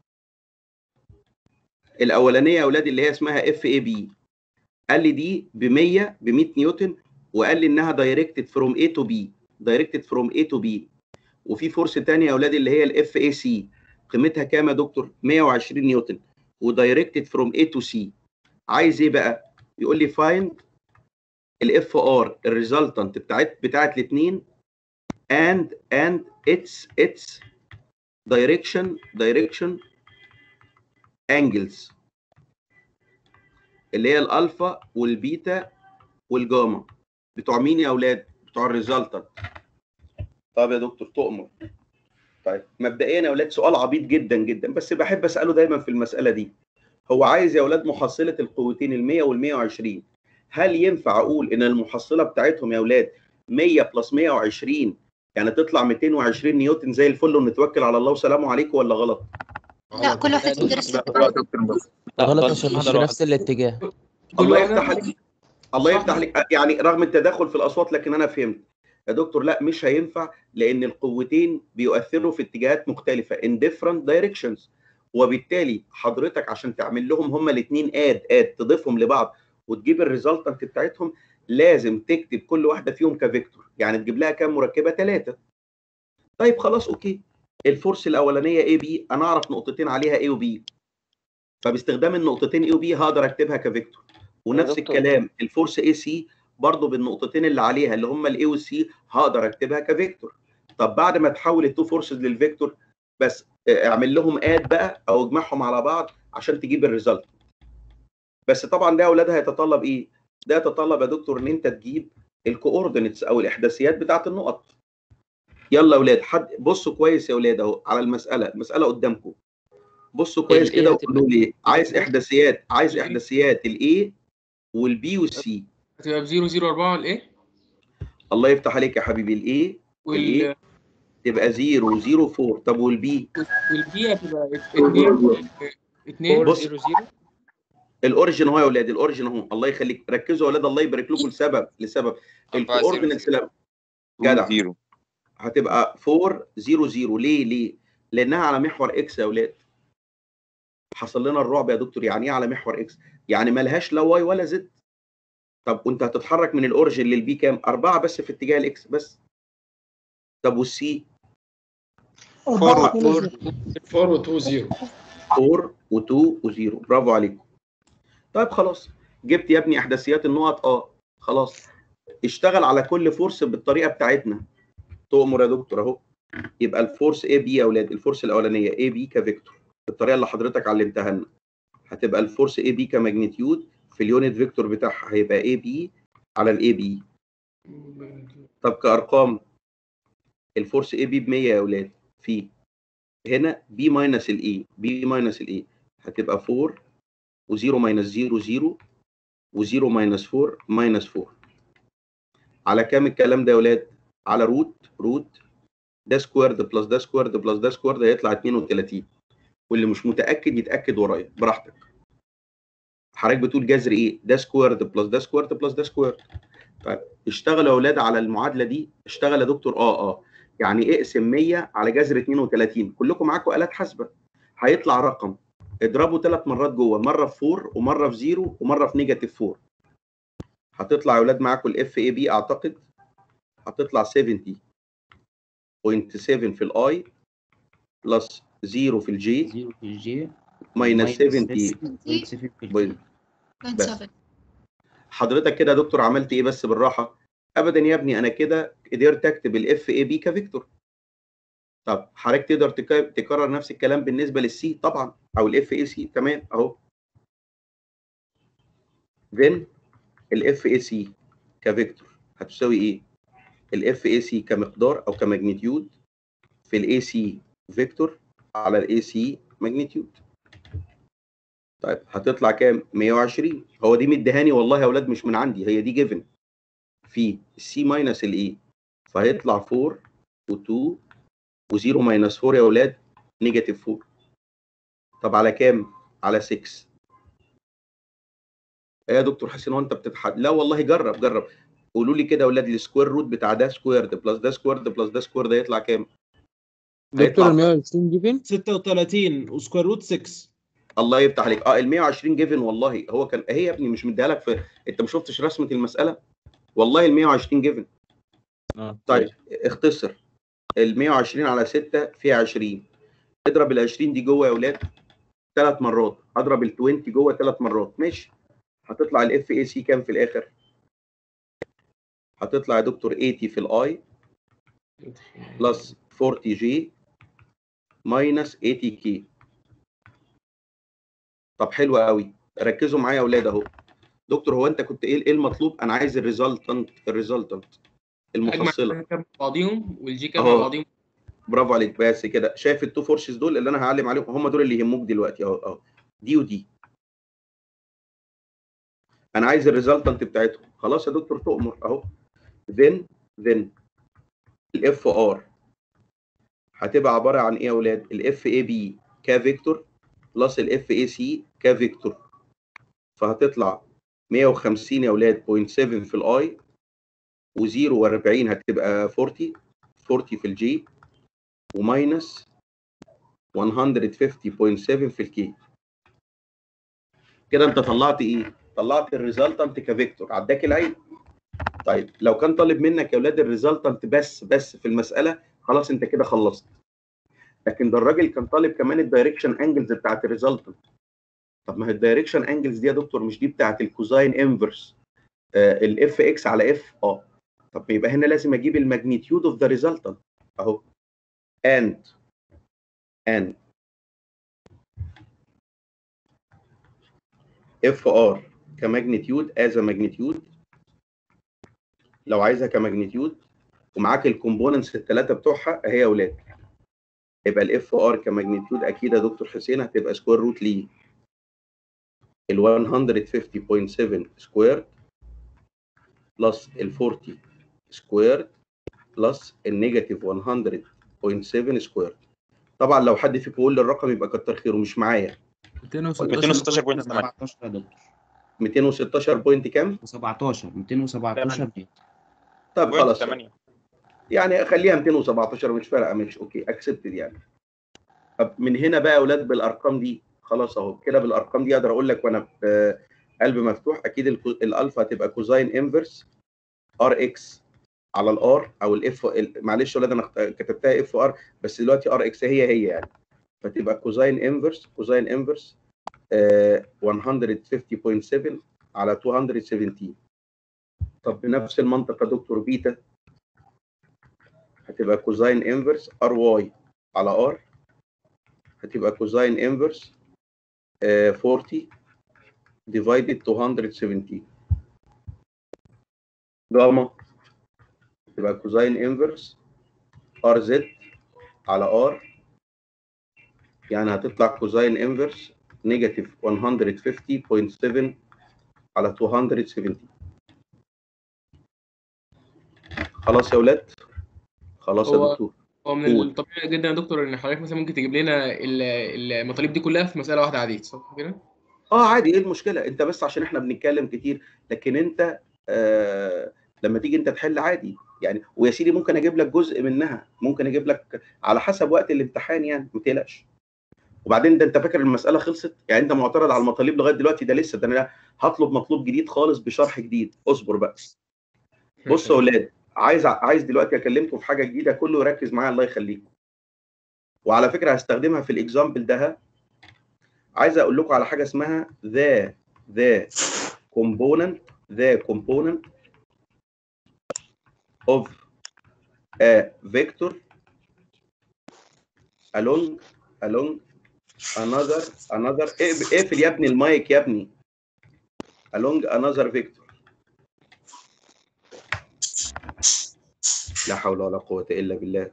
الاولانيه يا اولاد اللي هي اسمها اف اي بي قال لي دي ب 100 ب 100 نيوتن وقال لي انها دايركتد فروم اي تو بي دايركتد فروم اي تو بي وفي فورس ثانيه يا اولاد اللي هي الاف اي سي قيمتها كام يا دكتور 120 نيوتن ودايركتد فروم اي تو سي عايز ايه بقى يقول لي فايند الاف ار الريزلتنت بتاعت بتاعت الاثنين and and its its direction direction angles اللي هي الالفا والبيتا والجاما بتوع مين يا اولاد بتوع الريزلتنت طب يا دكتور تؤمر طيب مبدئيا يا اولاد سؤال عبيط جدا جدا بس بحب اساله دايما في المساله دي هو عايز يا اولاد محصله القوتين ال 100 وال 120 هل ينفع اقول ان المحصله بتاعتهم يا اولاد 100 بلس 120 يعني تطلع 220 نيوتن زي الفل ونتوكل على الله وسلام عليكم ولا غلط؟ لا كل واحد يدرس غلط عشان مش في نفس الاتجاه الله يفتح عليك الله يفتح عليك يعني رغم التداخل في الاصوات لكن انا فهمت يا دكتور لا مش هينفع لان القوتين بيؤثروا في اتجاهات مختلفه in different directions وبالتالي حضرتك عشان تعمل لهم هما الاثنين اد اد تضيفهم لبعض وتجيب الريزلتنت بتاعتهم لازم تكتب كل واحده فيهم كفيكتور يعني تجيب لها كام مركبه ثلاثه طيب خلاص اوكي الفورس الاولانيه اي بي انا اعرف نقطتين عليها اي وبي فباستخدام النقطتين اي وبي هقدر اكتبها كفيكتور ونفس دكتور. الكلام الفورس اي سي برضه بالنقطتين اللي عليها اللي هم الاي والسي هقدر اكتبها كفيكتور طب بعد ما تحول التو فورسز للفيكتور بس اعمل لهم اد بقى او اجمعهم على بعض عشان تجيب الريزلت بس طبعا ده يا اولاد هيتطلب ايه ده يتطلب يا دكتور ان انت تجيب الكوردينتس او الاحداثيات بتاعه النقط يلا يا اولاد حد بصوا كويس يا اولاد اهو على المساله المساله قدامكم بصوا كويس ال A كده هتبقى وقولوا لي عايز احداثيات عايز احداثيات الاي والبي والسي هتبقى ب 004 الايه الله يفتح عليك يا حبيبي الاي والاي وال تبقى 0 0 4 طب والبي والبي هتبقى 2 2 بص الاوريجن اهو يا اولاد الاوريجن اهو الله يخليك ركزوا يا اولاد الله يبارك لكم لسبب لسبب الكوردينتس لا جدع زيرو هتبقى 4 0 0 ليه ليه لانها على محور اكس يا اولاد حصل لنا الرعب يا دكتور يعني ايه على محور اكس يعني ملهاش لا واي ولا زد طب وانت هتتحرك من الاوريجن للبي كام أربعة بس في اتجاه الاكس بس طب والسي 4 4 و 2 0 4 و2 و0 برافو عليكم طيب خلاص جبت يا ابني احداثيات النقط اه خلاص اشتغل على كل فورس بالطريقه بتاعتنا تؤمر يا دكتور اهو يبقى الفورس اي بي يا اولاد الفورس الاولانيه اي بي كفيكتور بالطريقه اللي حضرتك علمتها لنا هتبقى الفورس اي بي كماجنتيود في اليونت فيكتور بتاعها هيبقى اي بي على الاي بي طب كارقام الفورس اي بي ب 100 يا اولاد في هنا بي ماينس الاي بي ماينس الاي هتبقى 4 و0 ماينس 0 0 و0 ماينس 4 ماينس 4 على كام الكلام ده يا ولاد؟ على روت روت ده سكويرد بلس ده سكويرد بلس ده سكويرد هيطلع 32 واللي مش متاكد يتاكد ورايا براحتك حضرتك بتقول جذر ايه؟ ده سكويرد بلس ده سكويرد بلس ده سكويرد طيب اشتغل يا اولاد على المعادله دي اشتغل يا دكتور اه اه يعني اقسم 100 على جذر 32 كلكم معاكم الات حاسبه هيطلع رقم اضربه ثلاث مرات جوه مره في 4 ومره في 0 ومره في نيجاتيف 4 هتطلع يا اولاد معاكم الاف اي بي اعتقد هتطلع 70.7 في الاي بلس 0 في الجي 0 في الجي ماينس 70 بس حضرتك كده يا دكتور عملت ايه بس بالراحه ابدا يا ابني انا كده قدرت اكتب الاف اي بي كفيكتور طب حضرتك تقدر تك- تكرر نفس الكلام بالنسبه للسي طبعا او الاف اي سي تمام اهو then الاف اي سي كفيكتور هتساوي ايه الاف اي سي كمقدار او كماجنتيود في الاي سي فيكتور على الاي سي ماجنتيود طيب هتطلع كام 120 هو دي مديهاني والله يا اولاد مش من عندي هي دي جيفن في السي ماينس الاي فهيطلع 4 و2 و0 ماينس 4 يا اولاد نيجاتيف 4 طب على كام على 6 ايه يا دكتور حسين وانت بتضحك لا والله جرب جرب قولوا لي كده يا اولاد السكوير روت بتاع ده سكويرد بلس ده سكويرد بلس ده سكويرد هيطلع كام دكتور ال 120 جيفن 36 وسكوير روت 6 الله يفتح عليك اه ال 120 جيفن والله هو كان هي يا ابني مش مديها لك في انت ما شفتش رسمه المساله والله ال 120 جيفن اه طيب اختصر ال 120 على 6 فيها 20 اضرب ال 20 دي جوه يا اولاد ثلاث مرات اضرب ال 20 جوه ثلاث مرات ماشي هتطلع الاف اي سي كام في الاخر هتطلع يا دكتور 80 في الاي بلس 40 جي ماينس 80 كي طب حلو قوي ركزوا معايا يا اولاد اهو دكتور هو انت كنت ايه ايه المطلوب انا عايز الريزلتنت الريزلتنت المفصله اجمع كام بعضيهم والجي كام أهو. بعضيهم برافو عليك بس كده شايف التو فورسز دول اللي انا هعلم عليهم هم دول اللي يهموك دلوقتي اهو اهو دي ودي انا عايز الريزلتنت بتاعتهم خلاص يا دكتور تؤمر اهو then then الاف ار هتبقى عباره عن ايه يا اولاد الاف اي بي كفيكتور بلس الاف اي سي كفيكتور فهتطلع 150 يا اولاد 0.7 في الاي و0 و40 هتبقى 40 40 في الجي وماينس 150.7 في الكي كده انت طلعت ايه؟ طلعت الريزلتنت كفيكتور عداك العين طيب لو كان طالب منك يا اولاد الريزلتنت بس بس في المساله خلاص انت كده خلصت لكن ده الراجل كان طالب كمان الدايركشن انجلز بتاعت الريزلتنت طب ما هي الدايركشن انجلز دي يا دكتور مش دي بتاعت الكوزاين انفرس الاف اكس على اف اه طب يبقى هنا لازم اجيب الماجنتيود اوف ذا ريزلتنت اهو and and اف ار كماجنتيود از ماجنتيود لو عايزها كماجنتيود ومعاك الكومبوننتس الثلاثه بتوعها اهي يا اولاد يبقى الاف ار كماجنتيود اكيد يا دكتور حسين هتبقى سكوير روت ليه ال 150.7 سكوير بلس ال 40 سكوير بلس النيجاتيف 100.7 سكوير طبعا لو حد فيكم يقول لي الرقم يبقى كتر خيره مش معايا 216.8 216 بوينت كام؟ 17 217 طب بوينت خلاص 8 يعني خليها 217 مش فارقه مش اوكي اكسبتد يعني طب من هنا بقى يا اولاد بالارقام دي خلاص اهو كده بالارقام دي اقدر اقول لك وانا في قلب مفتوح اكيد الكو- الالفا هتبقى كوزاين انفرس ار اكس على الار او الاف معلش يا اولاد انا اخت- كتبتها اف ار بس دلوقتي ار اكس هي هي يعني فتبقى كوزاين انفرس كوزاين انفرس 150.7 على 217 طب بنفس المنطق يا دكتور بيتا هتبقى كوزاين انفرس ار واي على ار هتبقى كوزاين انفرس 40 divided 270 جاما تبقى كوزاين انفرس ار زد على ار يعني هتطلع كوزاين انفرس نيجاتيف 150.7 على 270 خلاص يا ولاد خلاص يا هو دكتور هو من قول. الطبيعي جدا يا دكتور ان حضرتك مثلا ممكن تجيب لنا ال- المطالب دي كلها في مساله واحده عاديه صح كده؟ اه عادي ايه المشكله انت بس عشان احنا بنتكلم كتير لكن انت آه لما تيجي انت تحل عادي يعني ويا سيدي ممكن اجيب لك جزء منها ممكن اجيب لك على حسب وقت الامتحان يعني ما تقلقش وبعدين ده انت فاكر المساله خلصت يعني انت معترض على المطالب لغايه دلوقتي ده لسه ده انا هطلب مطلوب جديد خالص بشرح جديد اصبر بقى بصوا يا اولاد عايز عايز دلوقتي اكلمكم في حاجه جديده كله يركز معايا الله يخليكم وعلى فكره هستخدمها في الاكزامبل ده ها. عايز اقول لكم على حاجه اسمها ذا ذا component the component of a vector along along another another اقف- اقفل يا ابني المايك يا ابني along another vector لا حول ولا قوة إلا بالله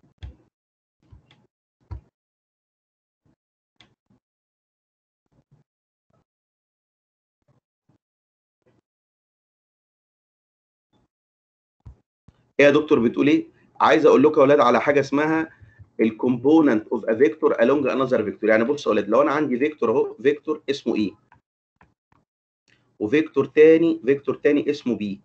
ايه يا دكتور بتقول ايه؟ عايز اقول لكم يا اولاد على حاجه اسمها الكومبوننت اوف ا فيكتور along انذر فيكتور يعني بص يا اولاد لو انا عندي فيكتور اهو فيكتور اسمه ايه؟ وفيكتور تاني فيكتور تاني اسمه بي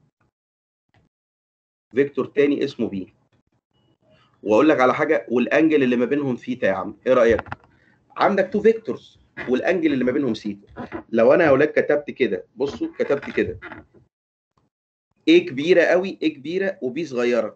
فيكتور تاني اسمه بي واقول لك على حاجه والانجل اللي ما بينهم ثيتا يا عم ايه رايك؟ عندك تو فيكتورز والانجل اللي ما بينهم ثيتا لو انا يا اولاد كتبت كده بصوا كتبت كده ايه كبيره قوي ايه كبيره وبي صغيره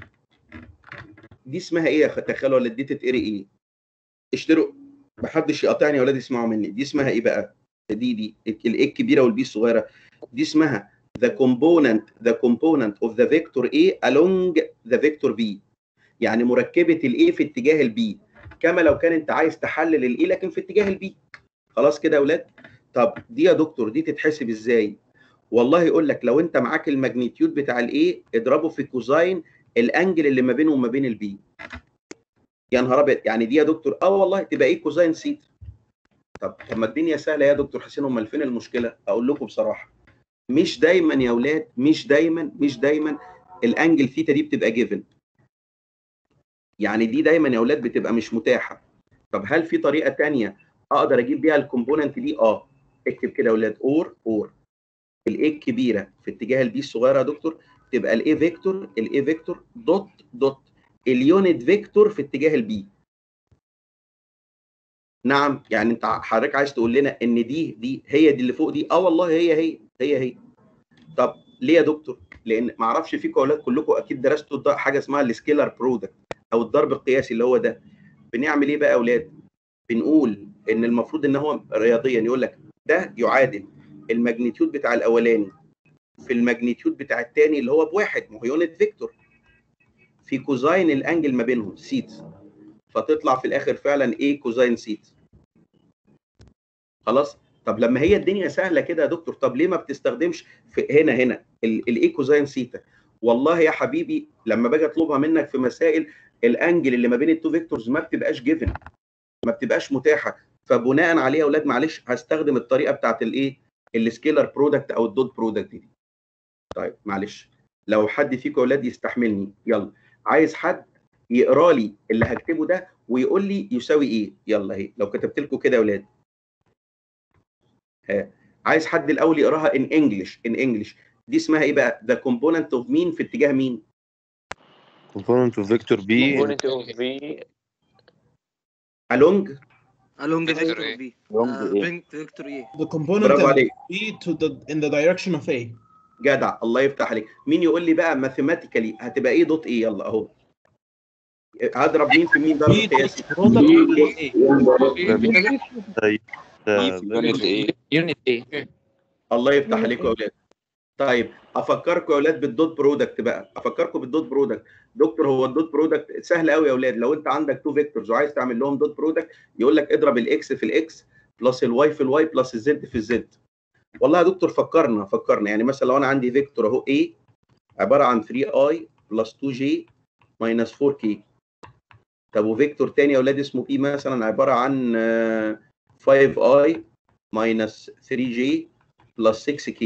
دي اسمها ايه يا اخي تخيلوا ولا دي تتقري ايه اشتروا محدش يقاطعني يا اولاد يسمعوا مني دي اسمها ايه بقى دي دي الايه الكبيره والبي الصغيره دي اسمها the component the component of the vector A along the vector B يعني مركبه الايه في اتجاه البي كما لو كان انت عايز تحلل الايه لكن في اتجاه البي خلاص كده يا اولاد طب دي يا دكتور دي تتحسب ازاي والله يقول لك لو انت معاك الماجنتيود بتاع الايه اضربه في كوزاين الانجل اللي ما بينه وما بين البي يا نهار ابيض يعني دي يا دكتور اه والله تبقى ايه كوزاين سيتا طب طب ما الدنيا سهله يا دكتور حسين امال فين المشكله اقول لكم بصراحه مش دايما يا اولاد مش دايما مش دايما الانجل ثيتا دي بتبقى جيفن يعني دي دايما يا اولاد بتبقى مش متاحه طب هل في طريقه تانية اقدر اجيب بيها الكومبوننت دي اه اكتب كده يا اولاد اور اور الاي الكبيره في اتجاه البي الصغيره يا دكتور تبقى الاي فيكتور الاي فيكتور دوت دوت اليونت فيكتور في اتجاه البي نعم يعني انت حضرتك عايز تقول لنا ان دي دي هي دي اللي فوق دي اه والله هي هي هي هي طب ليه يا دكتور لان ما اعرفش فيكم اولاد كلكم اكيد درستوا الض- حاجه اسمها السكيلر برودكت او الضرب القياسي اللي هو ده بنعمل ايه بقى يا اولاد بنقول ان المفروض ان هو رياضيا يقول لك ده يعادل الماجنتيود بتاع الاولاني في الماجنتيود بتاع الثاني اللي هو بواحد ما هو يونت فيكتور في كوزاين الانجل ما بينهم سيت فتطلع في الاخر فعلا ايه كوزاين سيت خلاص طب لما هي الدنيا سهله كده يا دكتور طب ليه ما بتستخدمش في هنا هنا ال- الايكوزاين سيتا والله يا حبيبي لما باجي اطلبها منك في مسائل الانجل اللي ما بين التو فيكتورز ما بتبقاش جيفن ما بتبقاش متاحه فبناء عليه يا اولاد معلش هستخدم الطريقه بتاعت الايه السكيلر برودكت او الدوت برودكت دي طيب معلش لو حد فيكم يا اولاد يستحملني يلا عايز حد يقرا لي اللي هكتبه ده ويقول لي يساوي ايه يلا اهي لو كتبت لكم كده يا اولاد ها عايز حد الاول يقراها ان انجلش ان انجلش دي اسمها ايه بقى ذا كومبوننت اوف مين في اتجاه مين component of vector B component of V along along Vector vector A. B along uh, A bring vector A The component برافو of عليك B to the in the direction of A. جدع الله يفتح عليك مين يقول لي بقى ماثيماتيكالي هتبقى ايه دوت ايه يلا اهو هضرب مين في مين ضرب B قياسي dot product of A. طيب E في unit A يونت ايه الله يفتح عليكم يا اولاد طيب افكركم يا اولاد بالدوت برودكت بقى افكركم بالدوت برودكت دكتور هو الدوت برودكت سهل قوي يا اولاد لو انت عندك تو فيكتورز وعايز تعمل لهم دوت برودكت يقول لك اضرب الاكس في الاكس بلس الواي في الواي بلس الزد في الزد والله يا دكتور فكرنا فكرنا يعني مثلا لو انا عندي فيكتور اهو A عباره عن 3i بلس 2j ماينس 4k طب وفيكتور تاني يا اولاد اسمه P مثلا عباره عن آه، 5i ماينس 3j بلس 6k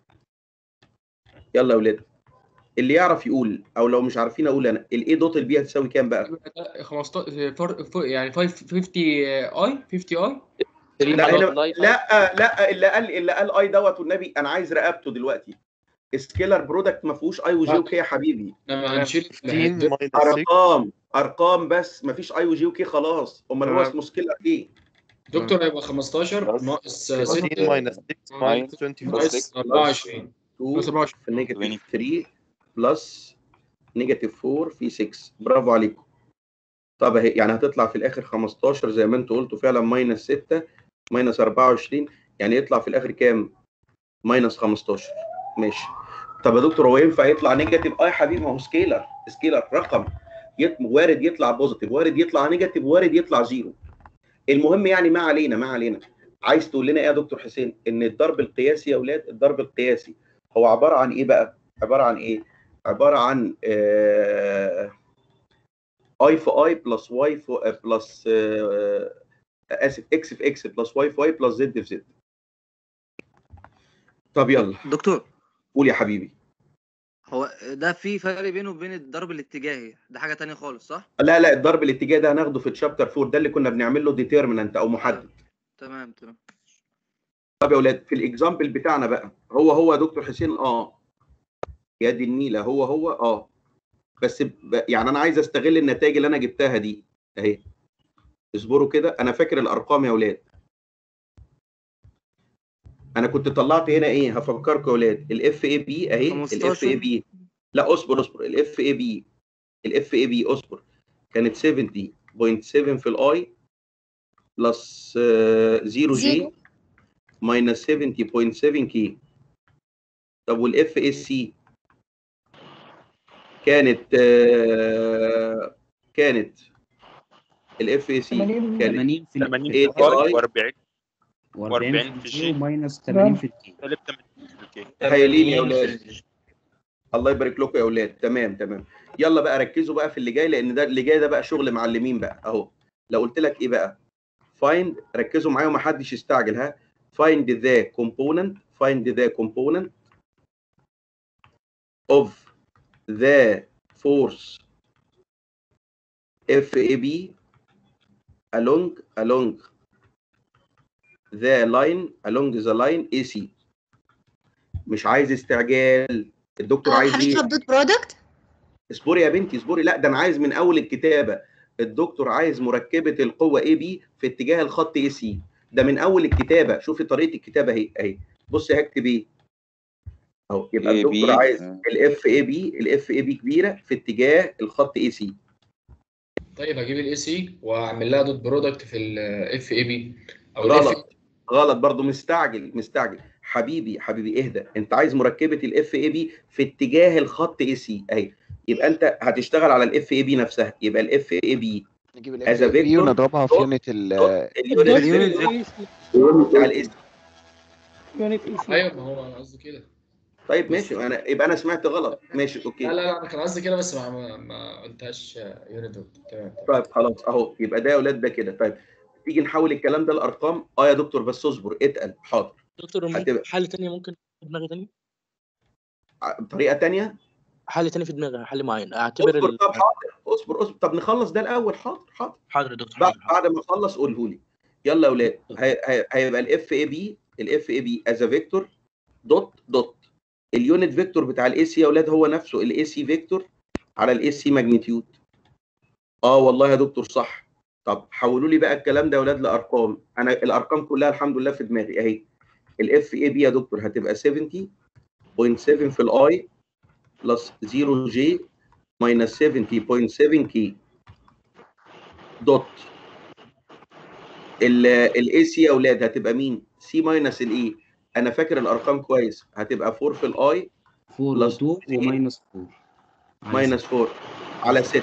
يلا يا اولاد اللي يعرف يقول او لو مش عارفين اقول انا الاي دوت البي هتساوي كام بقى 15 فر- فر- يعني 5 50 اي 50 اي لا هنا لا لا اللي قال اللي قال اي دوت والنبي انا عايز رقبته دلوقتي سكيلر برودكت ما فيهوش اي وجي وكي يا حبيبي لما هنشيل 15 minus 6 ارقام ارقام بس ما فيش اي وجي وكي خلاص امال هو تمام. اسمه سكيلر ايه دكتور هيبقى 15 ناقص 6 15 minus 6 minus 24 ناقص 24 2 بلس 24 في النيجاتيف 3 بلس نيجاتيف 4 في 6 برافو عليكم طب اهي يعني هتطلع في الاخر 15 زي ما انتوا قلتوا فعلا ماينس 6 ماينس 24 يعني يطلع في الاخر كام؟ ماينس 15 ماشي طب يا دكتور هو ينفع يطلع نيجاتيف اه يا حبيبي ما هو سكيلر سكيلر رقم يط... وارد يطلع بوزيتيف وارد يطلع نيجاتيف وارد يطلع زيرو المهم يعني ما علينا ما علينا عايز تقول لنا ايه يا دكتور حسين ان الضرب القياسي يا اولاد الضرب القياسي هو عباره عن ايه بقى عباره عن ايه عباره عن آه... اي في اي بلس واي في بلس آه... اسف اكس في اكس بلس واي في واي بلس زد في زد طب يلا دكتور قول يا حبيبي هو ده في فرق بينه وبين الضرب الاتجاهي ده حاجة تانية خالص صح؟ لا لا الضرب الاتجاه ده هناخده في تشابتر 4 ده اللي كنا بنعمل له ديترمينانت او محدد تمام تمام طب يا اولاد في الاكزامبل بتاعنا بقى هو هو يا دكتور حسين اه يا دي النيله هو هو اه بس ب... يعني انا عايز استغل النتائج اللي انا جبتها دي اهي اصبروا كده انا فاكر الارقام يا اولاد انا كنت طلعت هنا ايه هفكركم يا اولاد الاف اي بي اهي الاف اي بي لا اصبر اصبر الاف اي بي الاف اي بي اصبر كانت 70.7 في الاي بلس 0 جي زيرو. ماينس 70.7 كي طب والاف اي سي كانت آه، كانت اف اي سي كانت 80 في 80 اي في الاي اي و40 و40 و40 في الجي ماينس 80 في الجي سالب 80 في الكي هايلين يا اولاد الله يبارك لكم يا اولاد تمام تمام يلا بقى ركزوا بقى في اللي جاي لان ده اللي جاي ده بقى شغل معلمين بقى اهو لو قلت لك ايه بقى find ركزوا معايا ومحدش يستعجل ها find the component find the component of the force FAB along along the line along the line AC مش عايز استعجال الدكتور اه عايز ايه هنشرب دوت برودكت اصبري يا بنتي اصبري لا ده انا عايز من اول الكتابه الدكتور عايز مركبه القوه اي بي في اتجاه الخط اي سي ده من اول الكتابه شوفي طريقه الكتابه اهي اهي بصي هكتب ايه اهو يبقى AB الدكتور عايز آه. الاف اي بي الاف اي بي كبيره في اتجاه الخط اي سي طيب هجيب الاي سي واعمل لها دوت برودكت في الاف اي بي او ال غلط غلط برضو مستعجل مستعجل حبيبي حبيبي اهدى انت عايز مركبه الاف اي بي في اتجاه الخط اي سي اهي يبقى انت هتشتغل على الاف اي بي نفسها يبقى الاف اي بي نجيب as a الاف بي vector ونضربها في dot- يونت ال اليونت بتاع الاس يونت اي سي ايوه ما هو انا قصدي كده طيب ماشي انا يبقى انا سمعت غلط ماشي اوكي لا لا لا انا كان قصدي كده بس ما ما, ما قلتهاش يونت فيكتور تمام طيب خلاص اهو يبقى ده يا اولاد ده كده طيب تيجي نحول الكلام ده لارقام اه يا دكتور بس اصبر اتقل حاضر دكتور ممكن هتبقى حل تاني ممكن في دماغي تاني ع- بطريقه تانية حل تاني في دماغي حل معين اعتبر اصبر ال... طب حاضر اصبر اصبر طب نخلص ده الاول حاضر حاضر حاضر يا دكتور بعد بعد ما اخلص قوله لي يلا يا اولاد هي- هي- هيبقى الاف اي بي الاف اي بي از فيكتور دوت دوت اليونت فيكتور بتاع الاي سي يا اولاد هو نفسه الاي سي فيكتور على الاي سي ماجنتيود اه والله يا دكتور صح طب حولوا لي بقى الكلام ده يا اولاد لارقام انا الارقام كلها الحمد لله في دماغي اهي الاف اي بي يا دكتور هتبقى 70.7 في الاي بلس 0 جي ماينس 70.7 كي دوت الاي سي يا اولاد هتبقى مين؟ سي ماينس الاي انا فاكر الارقام كويس هتبقى 4 في الاي 4 و2 وماينس 4 ماينس 4 على 6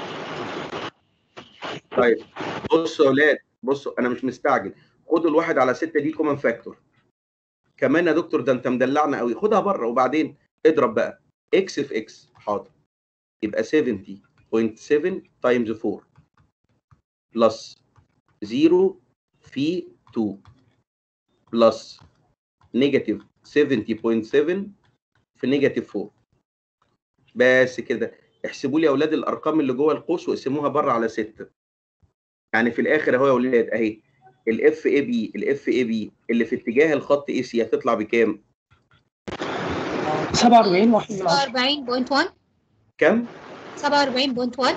طيب بصوا يا اولاد بصوا انا مش مستعجل خدوا الواحد على 6 دي كومن فاكتور كمان يا دكتور ده انت مدلعنا قوي خدها بره وبعدين اضرب بقى اكس في اكس حاضر يبقى 70.7 تايمز 4 بلس 0 في 2 بلس نيجاتيف 70.7 في نيجاتيف 4 بس كده احسبوا لي يا اولاد الارقام اللي جوه القوس واقسموها بره على 6 يعني في الاخر اهو يا اولاد اهي الاف اي بي الاف اي بي اللي في اتجاه الخط اي سي هتطلع بكام 47 واحد من عشرة 47.1 كام 47.1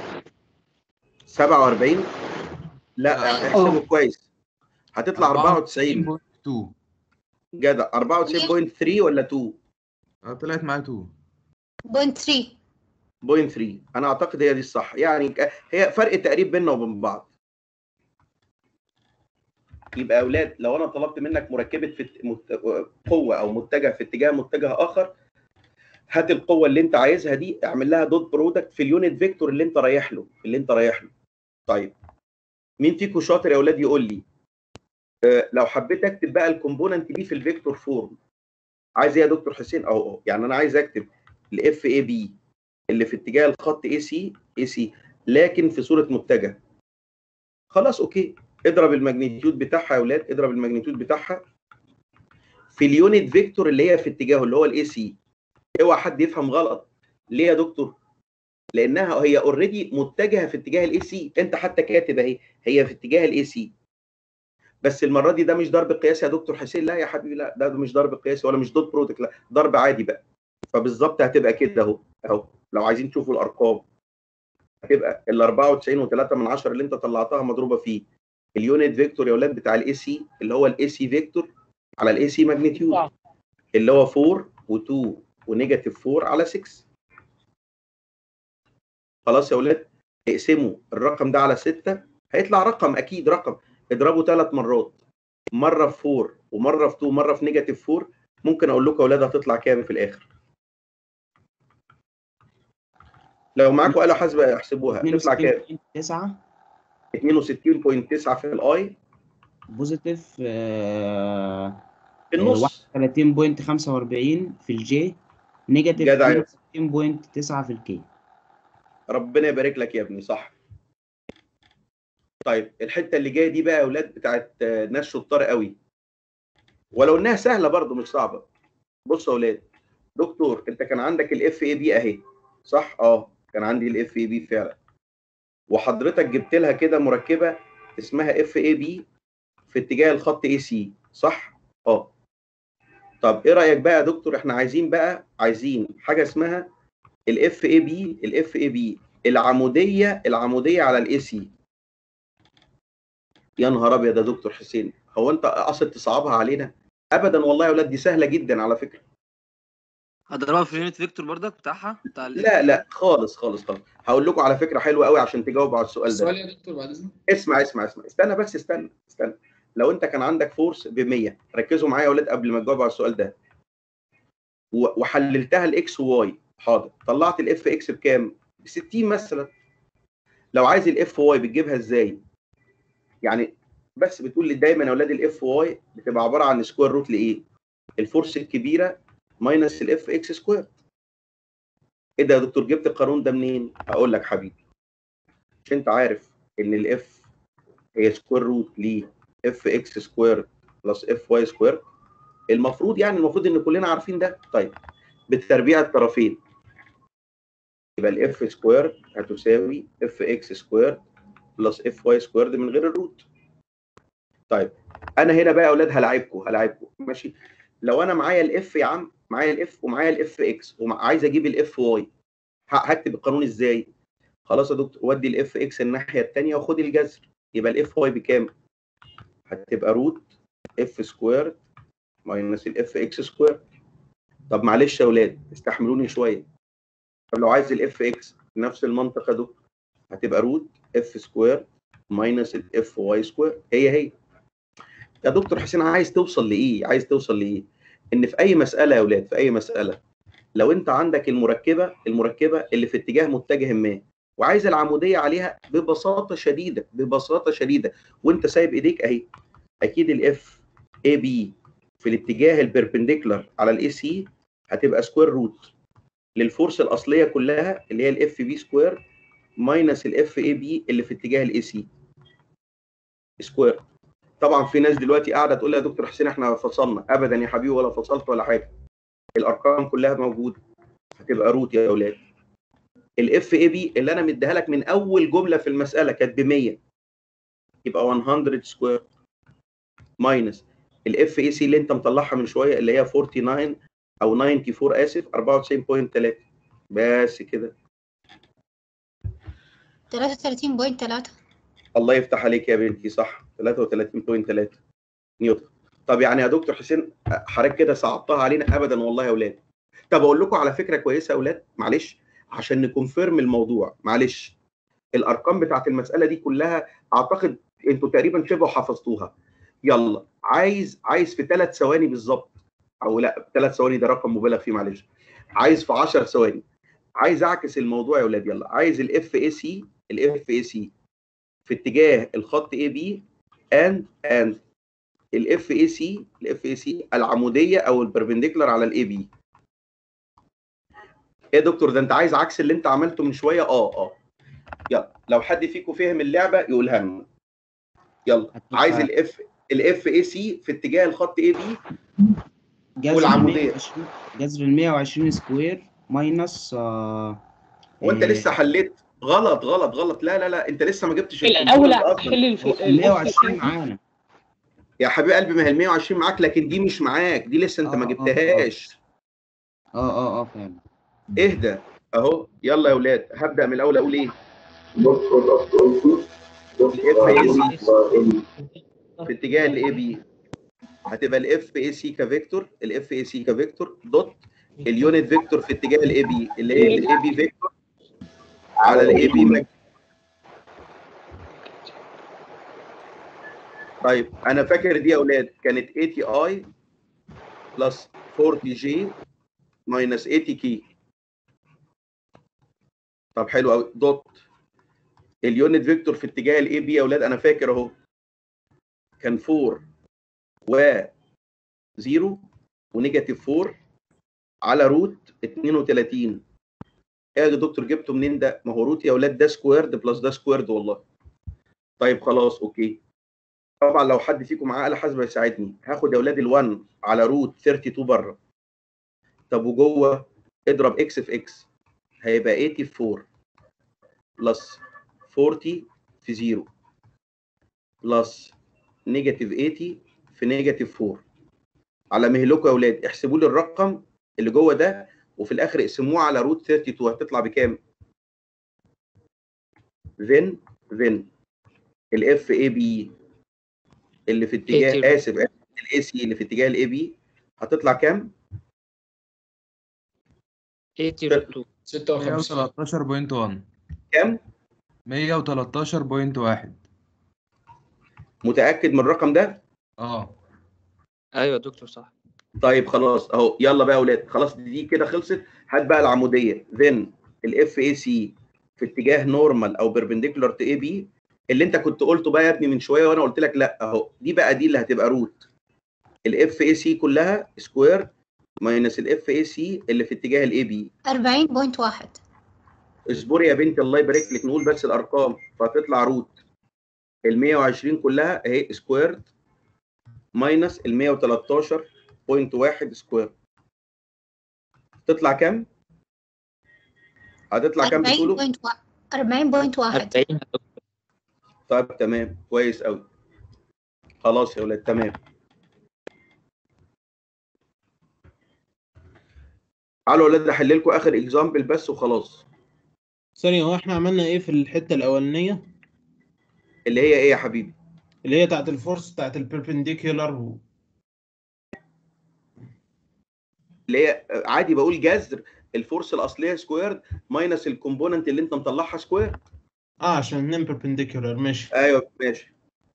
47 لا احسبه كويس هتطلع 94 2 جدع 94.3 ولا 2 طلعت معايا 2 بوينت 3 بوينت 3 انا اعتقد هي دي الصح يعني ك- هي فرق تقريب بيننا وبين بعض يبقى يا اولاد لو انا طلبت منك مركبه في الت- مت- قوه او متجه في اتجاه متجه اخر هات القوه اللي انت عايزها دي اعمل لها دوت برودكت في اليونت فيكتور اللي انت رايح له اللي انت رايح له طيب مين فيكم شاطر يا اولاد يقول لي آه، لو حبيت اكتب بقى الكومبوننت دي في الفيكتور فورم عايز ايه يا دكتور حسين اهو أهو. يعني انا عايز اكتب الاف اي بي اللي في اتجاه الخط اي سي اي سي لكن في صوره متجه خلاص اوكي اضرب الماجنتيود بتاعها يا اولاد اضرب الماجنتيود بتاعها في اليونت فيكتور اللي هي في اتجاهه اللي هو الاي سي اوعى حد يفهم غلط ليه يا دكتور لانها هي اوريدي متجهه في اتجاه الاي سي انت حتى كاتب اهي هي في اتجاه الاي سي بس المره دي ده مش ضرب قياسي يا دكتور حسين لا يا حبيبي لا ده مش ضرب قياسي ولا مش دوت برودكت لا ضرب عادي بقى فبالظبط هتبقى كده اهو اهو لو عايزين تشوفوا الارقام هتبقى ال 94 و3 من 10 اللي انت طلعتها مضروبه فيه اليونت فيكتور يا اولاد بتاع الاي سي اللي هو الاي سي فيكتور على الاي سي ماجنتيود اللي هو 4 و2 ونيجاتيف 4 على 6 خلاص يا اولاد اقسموا الرقم ده على 6 هيطلع رقم اكيد رقم اضربه ثلاث مرات مره في 4 ومره في 2 مره في نيجاتيف 4 ممكن اقول لكم يا اولاد هتطلع كام في الاخر لو معاكم آلة حاسبة احسبوها تطلع كام 9 62.9 في الاي بوزيتيف آه في النص 31.45 في الجي نيجاتيف جدع يا 62.9 في الكي ربنا يبارك لك يا ابني صح طيب الحته اللي جايه دي بقى يا اولاد بتاعت آه، ناس شطار قوي ولو انها سهله برضو مش صعبه بصوا يا اولاد دكتور انت كان عندك الاف اي بي اهي صح اه كان عندي الاف اي بي فعلا وحضرتك جبت لها كده مركبه اسمها اف اي بي في اتجاه الخط اي سي صح اه طب ايه رايك بقى يا دكتور احنا عايزين بقى عايزين حاجه اسمها الاف اي بي الاف اي بي العموديه العموديه على الاي سي يا نهار ابيض يا دكتور حسين هو انت قصد تصعبها علينا ابدا والله يا اولاد دي سهله جدا على فكره هضربها في اليونت فيكتور برضك بتاعها بتاع ال- لا لا خالص خالص خالص هقول لكم على فكره حلوه قوي عشان تجاوبوا على السؤال السؤال ده يا دكتور بعد اذنك اسمع اسمع اسمع استنى بس استنى استنى لو انت كان عندك فورس ب 100 ركزوا معايا يا اولاد قبل ما تجاوبوا على السؤال ده و- وحللتها الاكس وواي حاضر طلعت الاف اكس بكام؟ ب 60 مثلا لو عايز الاف واي بتجيبها ازاي؟ يعني بس بتقول لي دايما يا اولاد الاف واي بتبقى عباره عن سكوير روت لايه؟ الفورس الكبيره ماينس الاف اكس سكوير ايه ده يا دكتور جبت القانون ده منين اقول لك حبيبي مش انت عارف ان الاف هي سكوير روت ل اف اكس سكوير بلس اف واي سكوير المفروض يعني المفروض ان كلنا عارفين ده طيب بالتربيع الطرفين يبقى الاف سكوير هتساوي اف اكس سكوير بلس اف واي سكوير من غير الروت طيب انا هنا بقى يا اولاد هلاعبكم هلاعبكم ماشي لو انا معايا الاف يا عم معايا الاف ومعايا الاف اكس وعايز اجيب الاف واي هكتب القانون ازاي خلاص يا دكتور ودي الاف اكس الناحيه الثانيه وخد الجذر يبقى الاف واي بكام هتبقى روت اف سكوير ماينس الاف اكس سكوير طب معلش يا اولاد استحملوني شويه طب لو عايز الاف اكس نفس المنطقه ده هتبقى روت اف سكوير ماينس الاف واي سكوير هي هي يا دكتور حسين عايز توصل لايه عايز توصل لايه ان في اي مساله يا اولاد في اي مساله لو انت عندك المركبه المركبه اللي في اتجاه متجه ما وعايز العموديه عليها ببساطه شديده ببساطه شديده وانت سايب ايديك اهي اكيد الاف اي بي في الاتجاه البربنديكولار على الاي سي هتبقى سكوير روت للفورس الاصليه كلها اللي هي الاف بي سكوير ماينس الاف اي بي اللي في اتجاه الاي سي سكوير طبعا في ناس دلوقتي قاعده تقول لي يا دكتور حسين احنا فصلنا ابدا يا حبيبي ولا فصلت ولا حاجه الارقام كلها موجوده هتبقى روت يا اولاد الاف اي بي اللي انا مديها لك من اول جمله في المساله كانت ب 100 يبقى 100 سكوير ماينس الاف اي سي اللي انت مطلعها من شويه اللي هي 49 او 94 اسف 94.3 بس كده 33.3 الله يفتح عليك يا بنتي صح 33.3 نيوتن طب يعني يا دكتور حسين حضرتك كده صعبتها علينا ابدا والله يا اولاد طب اقول لكم على فكره كويسه يا اولاد معلش عشان نكونفيرم الموضوع معلش الارقام بتاعت المساله دي كلها اعتقد انتوا تقريبا شبه حفظتوها يلا عايز عايز في ثلاث ثواني بالظبط او لا ثلاث ثواني ده رقم مبالغ فيه معلش عايز في 10 ثواني عايز اعكس الموضوع يا اولاد يلا عايز الاف اي سي الاف اي سي في اتجاه الخط اي بي اند اند الاف اي سي الاف اي سي العموديه او البربنديكولار على الاي بي ايه يا دكتور ده انت عايز عكس اللي انت عملته من شويه اه اه يلا لو حد فيكم فهم اللعبه يقولها لنا يلا عايز الاف الاف اي سي في اتجاه الخط اي بي جذر والعموديه 120 جذر ال 120 سكوير ماينس آه وانت إيه، لسه حليت غلط غلط غلط لا لا لا انت لسه ما جبتش الأول الكنترول حل الف- أصلاً. ال 120 معانا يا حبيب قلبي ما هي ال 120 معاك لكن دي مش معاك دي لسه انت ما آه، آه، جبتهاش اه اه اه فاهم اهدى اهو يلا يا اولاد هبدا من الاول اقول ايه الاف اي سي في اتجاه الاي بي هتبقى الاف اي سي كفيكتور الاف اي سي كفيكتور دوت اليونت فيكتور في اتجاه الاي بي اللي هي الاي بي فيكتور على الاي بي طيب انا فاكر دي يا اولاد كانت 80 اي بلس 40 جي ماينس 80 كي طب حلو قوي دوت اليونت فيكتور في اتجاه الاي بي يا اولاد انا فاكر اهو كان 4 و 0 ونيجاتيف 4 على روت 32 ايه يا دكتور جبته منين ده؟ ما هو روت يا اولاد ده سكويرد بلس ده سكويرد والله. طيب خلاص اوكي. طبعا لو حد فيكم معاه آلة حاسبة يساعدني هاخد يا اولاد ال1 على روت 32 بره. طب وجوه اضرب اكس في اكس هيبقى 84 بلس 40 في 0 بلس نيجاتيف 80 في نيجاتيف 4 على مهلكم يا اولاد احسبوا لي الرقم اللي جوه ده وفي الاخر اقسموه على روت 32 هتطلع بكام؟ فين فين الاف اي بي اللي في اتجاه اسف الاي سي اللي في اتجاه الاي بي هتطلع كام؟ 82 113.1 كام؟ 113.1 متاكد من الرقم ده؟ اه ايوه يا دكتور صح طيب خلاص اهو يلا بقى يا اولاد خلاص دي كده خلصت هات بقى العموديه ذن الاف اي سي في اتجاه نورمال او بيربنديكولار تو اي بي اللي انت كنت قلته بقى يا ابني من شويه وانا قلت لك لا اهو دي بقى دي اللي هتبقى روت الاف اي سي كلها سكوير ماينس الاف اي سي اللي في اتجاه الاي بي 40.1 اصبري يا بنتي الله يبارك لك نقول بس الارقام فهتطلع روت ال 120 كلها اهي سكويرد ماينس ال 113.1 سكوير تطلع كام؟ هتطلع كام بتقولوا؟ 40.1 40.1 طيب تمام كويس قوي خلاص يا ولاد تمام تعالوا يا ولاد احل لكم اخر اكزامبل بس وخلاص ثانية هو احنا عملنا ايه في الحتة الأولانية؟ اللي هي ايه يا حبيبي؟ اللي هي بتاعت الفورس بتاعت البيربنديكولار و... اللي هي عادي بقول جذر الفورس الاصليه سكوير ماينس الكومبوننت اللي انت مطلعها سكوير اه عشان اتنين بيربنديكولار ماشي ايوه ماشي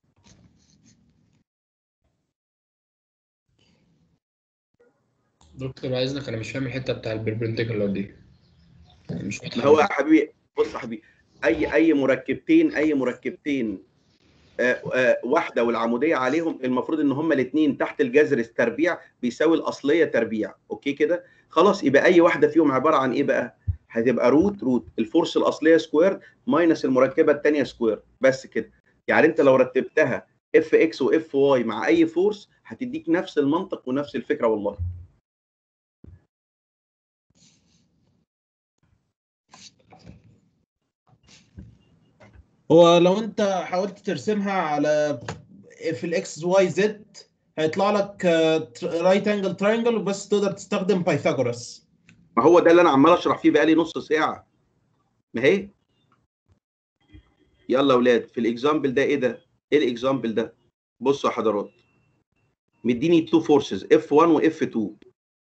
دكتور عايزنك انا مش فاهم الحته بتاع البربنديكولار دي يعني مش ما متحمس هو يا حبيبي بص يا حبيبي اي اي مركبتين اي مركبتين آه آه واحده والعموديه عليهم المفروض ان هما الاثنين تحت الجذر التربيع بيساوي الاصليه تربيع اوكي كده خلاص يبقى اي واحده فيهم عباره عن ايه بقى هتبقى روت روت الفورس الاصليه سكوير ماينس المركبه الثانيه سكوير بس كده يعني انت لو رتبتها اف اكس واف واي مع اي فورس هتديك نفس المنطق ونفس الفكره والله هو لو انت حاولت ترسمها على في الاكس واي زد هيطلع لك رايت انجل تراينجل وبس تقدر تستخدم بايثاغورس ما هو ده اللي انا عمال اشرح فيه بقالي نص ساعه ما هي يلا يا اولاد في الاكزامبل ده ايه ده ايه الاكزامبل ده بصوا يا حضرات مديني تو فورسز اف 1 واف 2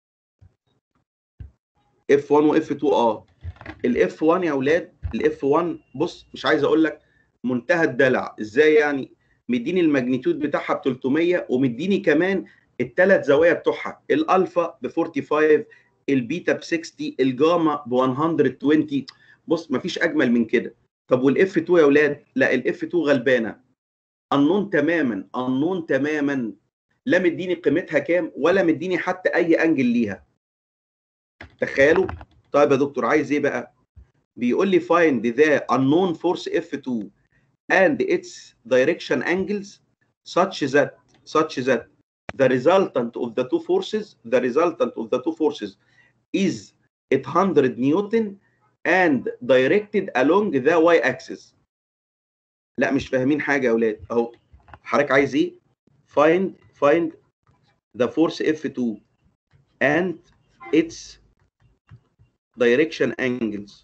اف 1 واف 2 اه الاف 1 يا اولاد الاف 1 بص مش عايز اقول لك منتهى الدلع ازاي يعني مديني الماجنتيود بتاعها ب 300 ومديني كمان الثلاث زوايا بتوعها الالفا ب 45 البيتا ب 60 الجاما ب 120 بص مفيش اجمل من كده طب والاف 2 يا اولاد لا الاف 2 غلبانه النون تماما النون تماما لا مديني قيمتها كام ولا مديني حتى اي انجل ليها تخيلوا طيب يا دكتور عايز ايه بقى بيقول لي find the unknown force F2 and its direction angles such that such that the resultant of the two forces the resultant of the two forces is 800 newton and directed along the y axis لا مش فاهمين حاجه يا اولاد اهو حضرتك عايز ايه find find the force F2 and its direction angles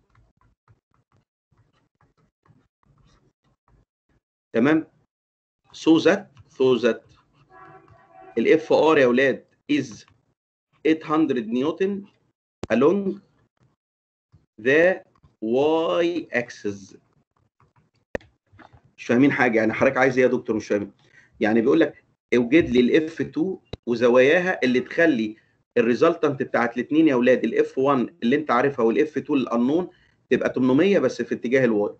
تمام so that so that الاف ار يا اولاد is 800 نيوتن along the y axis مش فاهمين حاجه يعني حضرتك عايز ايه يا دكتور مش فاهم يعني بيقول لك اوجد لي الاف 2 وزواياها اللي تخلي الريزلتنت بتاعت الاثنين يا اولاد الاف 1 اللي انت عارفها والاف 2 الانون تبقى 800 بس في اتجاه الواي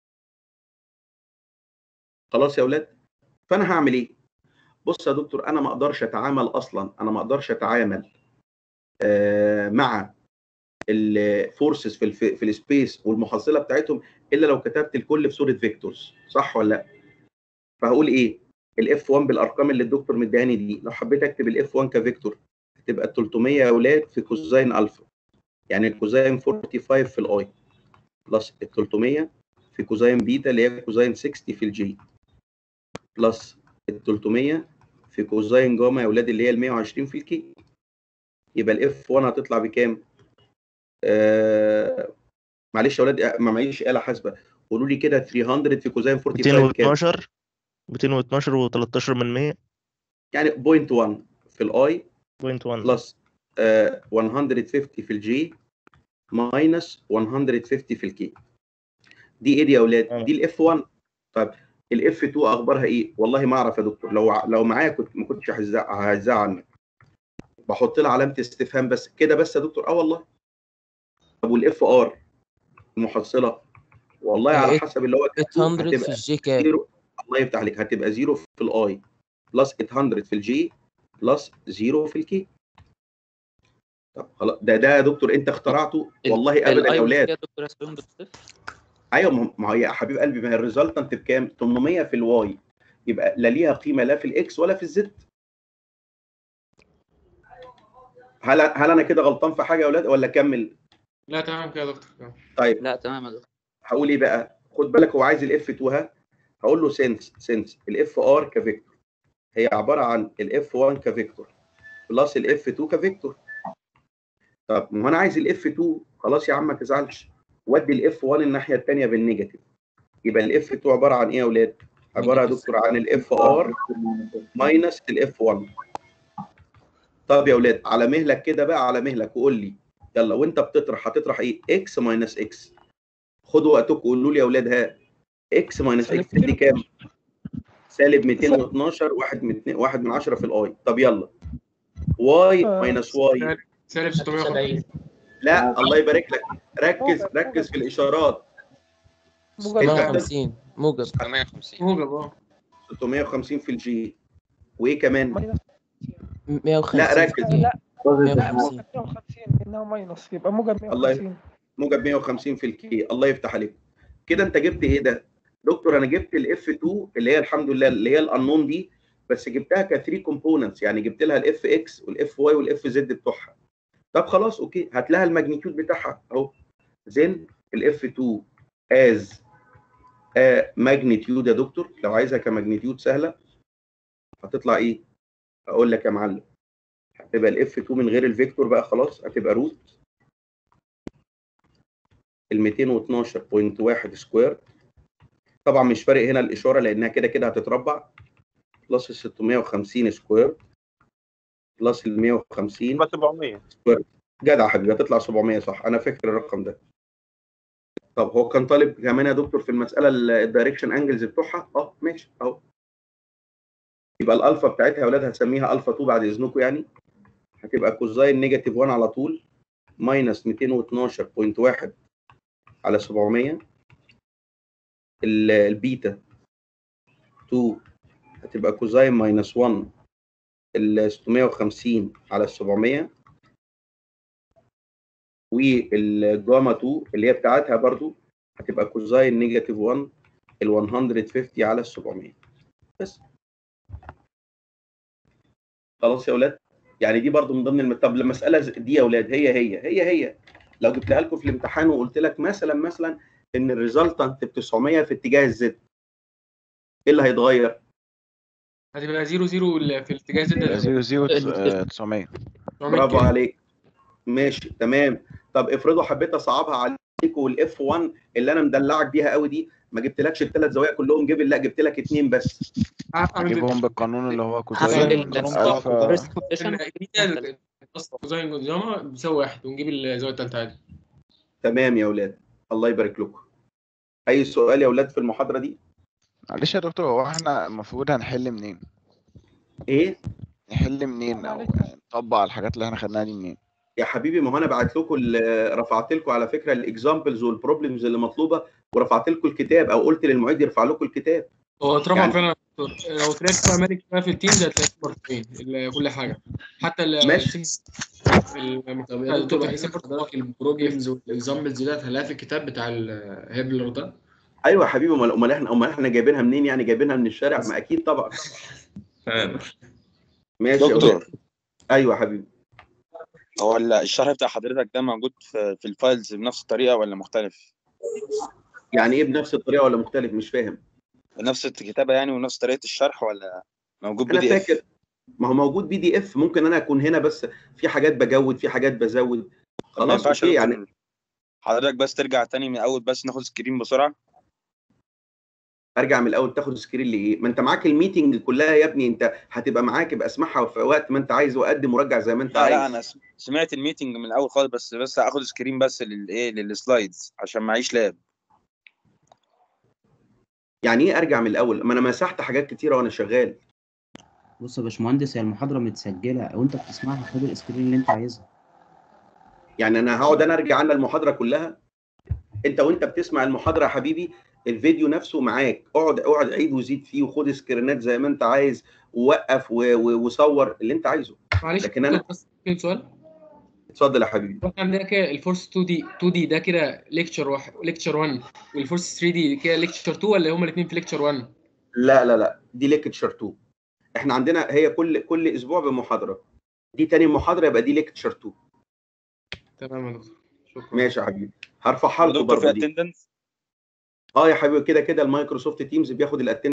خلاص يا اولاد فانا هعمل ايه بص يا دكتور انا ما اقدرش اتعامل اصلا انا ما اقدرش اتعامل آه مع الفورسز في الف... في السبيس والمحصله بتاعتهم الا لو كتبت الكل في صوره فيكتورز صح ولا لا فهقول ايه الاف 1 بالارقام اللي الدكتور مديهاني دي لو حبيت اكتب الاف 1 كفيكتور هتبقى 300 يا اولاد في كوزين الفا يعني الكوزين 45 في الاي بلس ال 300 في كوزين بيتا اللي هي كوزين 60 في الجي بلس ال 300 في كوزين جاما يا اولاد اللي هي ال 120 في الكي يبقى الاف 1 هتطلع بكام؟ آه معلش يا اولاد ما معيش آلة حاسبة قولوا لي كده 300 في كوزين 45 كام؟ 212 212 و13 من 100 يعني بوينت 1 في الاي بوينت 1 بلس آه 150 في الجي ماينس 150 في الكي دي ايه دي يا اولاد؟ دي الاف 1 طيب الاف 2 اخبارها ايه؟ والله ما اعرف يا دكتور لو لو معايا كنت ما كنتش ههزع ههزع عنك بحط لها علامه استفهام بس كده بس يا دكتور اه والله طب والاف ار المحصله والله على حسب اللي هو 800 في الجي كام؟ زيرو الله يفتح عليك هتبقى زيرو في الاي بلس 800 في الجي بلس 0 في الكي طب خلاص ده ده يا دكتور انت اخترعته والله ابدا يا الاي اولاد يا دكتور اسفلهم بالصفر ايوه ما هو- ما هي يا حبيب قلبي ما هي الريزلتنت بكام 800 في الواي يبقى لا ليها قيمه لا في الاكس ولا في الزد هل هل انا كده غلطان في حاجه يا اولاد ولا اكمل لا تمام كده يا دكتور تمام. طيب لا تمام يا دكتور هقول ايه بقى خد بالك هو عايز الاف 2 ها هقول له سنس سنس الاف ار كفيكتور هي عباره عن الاف 1 كفيكتور بلس الاف 2 كفيكتور طب ما هو انا عايز الاف 2 خلاص يا عم ما تزعلش ودي الاف 1 الناحيه الثانيه بالنيجاتيف يبقى الاف 2 عباره عن ايه يا اولاد عباره يا دكتور عن الاف ار ماينس الاف 1 طب يا اولاد على مهلك كده بقى على مهلك وقول لي يلا وانت بتطرح هتطرح ايه اكس ماينس اكس خدوا وقتكم قولوا لي يا اولاد ها اكس ماينس اكس دي كام سالب 212 واحد من اتنين- واحد من 10 في الاي طب يلا واي ماينس واي سالب 650 لا الله يبارك لك ركز ركز في الاشارات موجب انت 150 موجب 650 موجب اه 650 في الجي وايه كمان 150 لا ركز لا لا 150 150 لانه ماينس يبقى موجب الله 150 موجب 150 في الكي الله يفتح عليك كده انت جبت ايه ده دكتور انا جبت الاف 2 اللي هي الحمد لله اللي هي الانون دي بس جبتها ك 3 كومبوننتس يعني جبت لها الاف اكس والاف واي والاف زد بتوعها طب خلاص اوكي هات لها الماجنتيود بتاعها اهو زين الاف 2 از ماجنتيود يا دكتور لو عايزها كماجنتيود سهله هتطلع ايه اقول لك يا معلم هتبقى الاف 2 من غير الفيكتور بقى خلاص هتبقى روت ال 212.1 سكوير طبعا مش فارق هنا الاشاره لانها كده كده هتتربع بلس ال 650 سكوير بلس ال 150 يبقى 700 سكوير جدع حبيبي هتطلع 700 صح انا فاكر الرقم ده طب هو كان طالب كمان يا دكتور في المساله الدايركشن انجلز بتوعها اه ماشي اهو يبقى الالفا بتاعتها يا اولاد هسميها الفا 2 بعد اذنكم يعني هتبقى كوزاين نيجاتيف 1 على طول ماينس 212.1 على 700 ال- البيتا 2 هتبقى كوزاين ماينس 1 ال 650 على 700 والجاما 2 اللي هي بتاعتها برضو هتبقى كوزاين نيجاتيف 1 ال 150 على 700 بس خلاص يا اولاد يعني دي برضو من ضمن الم... طب المساله ز- دي يا اولاد هي هي هي هي لو جبتها لكم في الامتحان وقلت لك مثلا مثلا ان الريزلتنت ب 900 في اتجاه الزد ايه اللي هيتغير؟ هتبقى 0 0 في الاتجاه زد 0 0 900 برافو عليك ماشي تمام طب افرضوا حبيت اصعبها عليك والاف 1 اللي انا مدلعك بيها قوي دي ما جبتلكش الثلاث زوايا كلهم جبل لا جبت لك اثنين بس اجيبهم بالقانون اللي هو حسب كوزاين الفا كوزاين جاما بيساوي واحد ونجيب الزاويه الثالثه عادي تمام يا اولاد الله يبارك لكم اي سؤال يا اولاد في المحاضره دي معلش يا دكتور هو احنا المفروض هنحل منين؟ ايه؟ نحل منين او نطبق على الحاجات اللي احنا خدناها دي منين؟ يا حبيبي ما هو انا بعت لكم ال- رفعت لكم على فكره الاكزامبلز والبروبلمز اللي مطلوبه ورفعت لكم الكتاب او قلت للمعيد يرفع لكم الكتاب هو اترفع يعني- فعلا يا دكتور. لو طلعت بقى مالك بقى في التيمز هتلاقي مرتين ال- كل حاجه حتى ال ماشي. طب يا دكتور احنا حضرتك البروبلمز والاكزامبلز ديت هنلاقيها في الكتاب بتاع الهيبلر ده ايوه يا حبيبي امال امال احنا امال احنا جايبينها منين يعني جايبينها من الشارع ما اكيد طبعا تمام ماشي يا دكتور. أولاد. ايوه يا حبيبي هو ال- الشرح بتاع حضرتك ده موجود في, في الفايلز بنفس الطريقة ولا مختلف؟ يعني ايه بنفس الطريقه ولا مختلف مش فاهم بنفس الكتابة يعني ونفس طريقة الشرح ولا موجود بي انا دي اف؟ فاكر ما هو موجود بي دي اف ممكن انا اكون هنا بس في حاجات بجود في حاجات بزود ما خلاص ينفعش اوكي يا يعني دكتور حضرتك بس ترجع تاني من الأول بس ناخد سكرين بسرعة ارجع من الاول تاخد سكرين لايه ما انت معاك الميتنج كلها يا ابني انت هتبقى معاك يبقى اسمعها في وقت ما انت عايز وقدم وراجع زي ما انت لا عايز لا أنا س- سمعت الميتنج من الأول خالص بس بس هاخد سكرين بس للإيه للسلايدز عشان معيش لاب يعني ايه ارجع من الاول ما انا مسحت حاجات كتيره وانا شغال بص يا باشمهندس هي المحاضرة متسجلة وانت بتسمعها خد السكرين اللي انت عايزها يعني انا هقعد انا ارجع عنا المحاضره كلها انت وانت بتسمع المحاضره يا حبيبي الفيديو نفسه معاك اقعد اقعد عيد وزيد فيه وخد سكرينات زي ما انت عايز ووقف و- و- وصور اللي انت عايزه معلش لكن انا بس في سؤال اتفضل يا حبيبي احنا عندنا كده الفورس 2 دي 2 دي ده كده ليكتشر واحد ليكتشر 1 والفورس 3 دي كده ليكتشر 2 ولا هما الاثنين في ليكتشر 1 لا لا لا دي ليكتشر 2 احنا عندنا هي كل كل اسبوع بمحاضره دي تاني محاضره يبقى دي ليكتشر 2 تمام يا دكتور شكرا ماشي يا حبيبي هرفعها لكم دكتور في برضه دي اتندنس اه يا حبيبي كده كده المايكروسوفت تيمز بياخد الاتندنس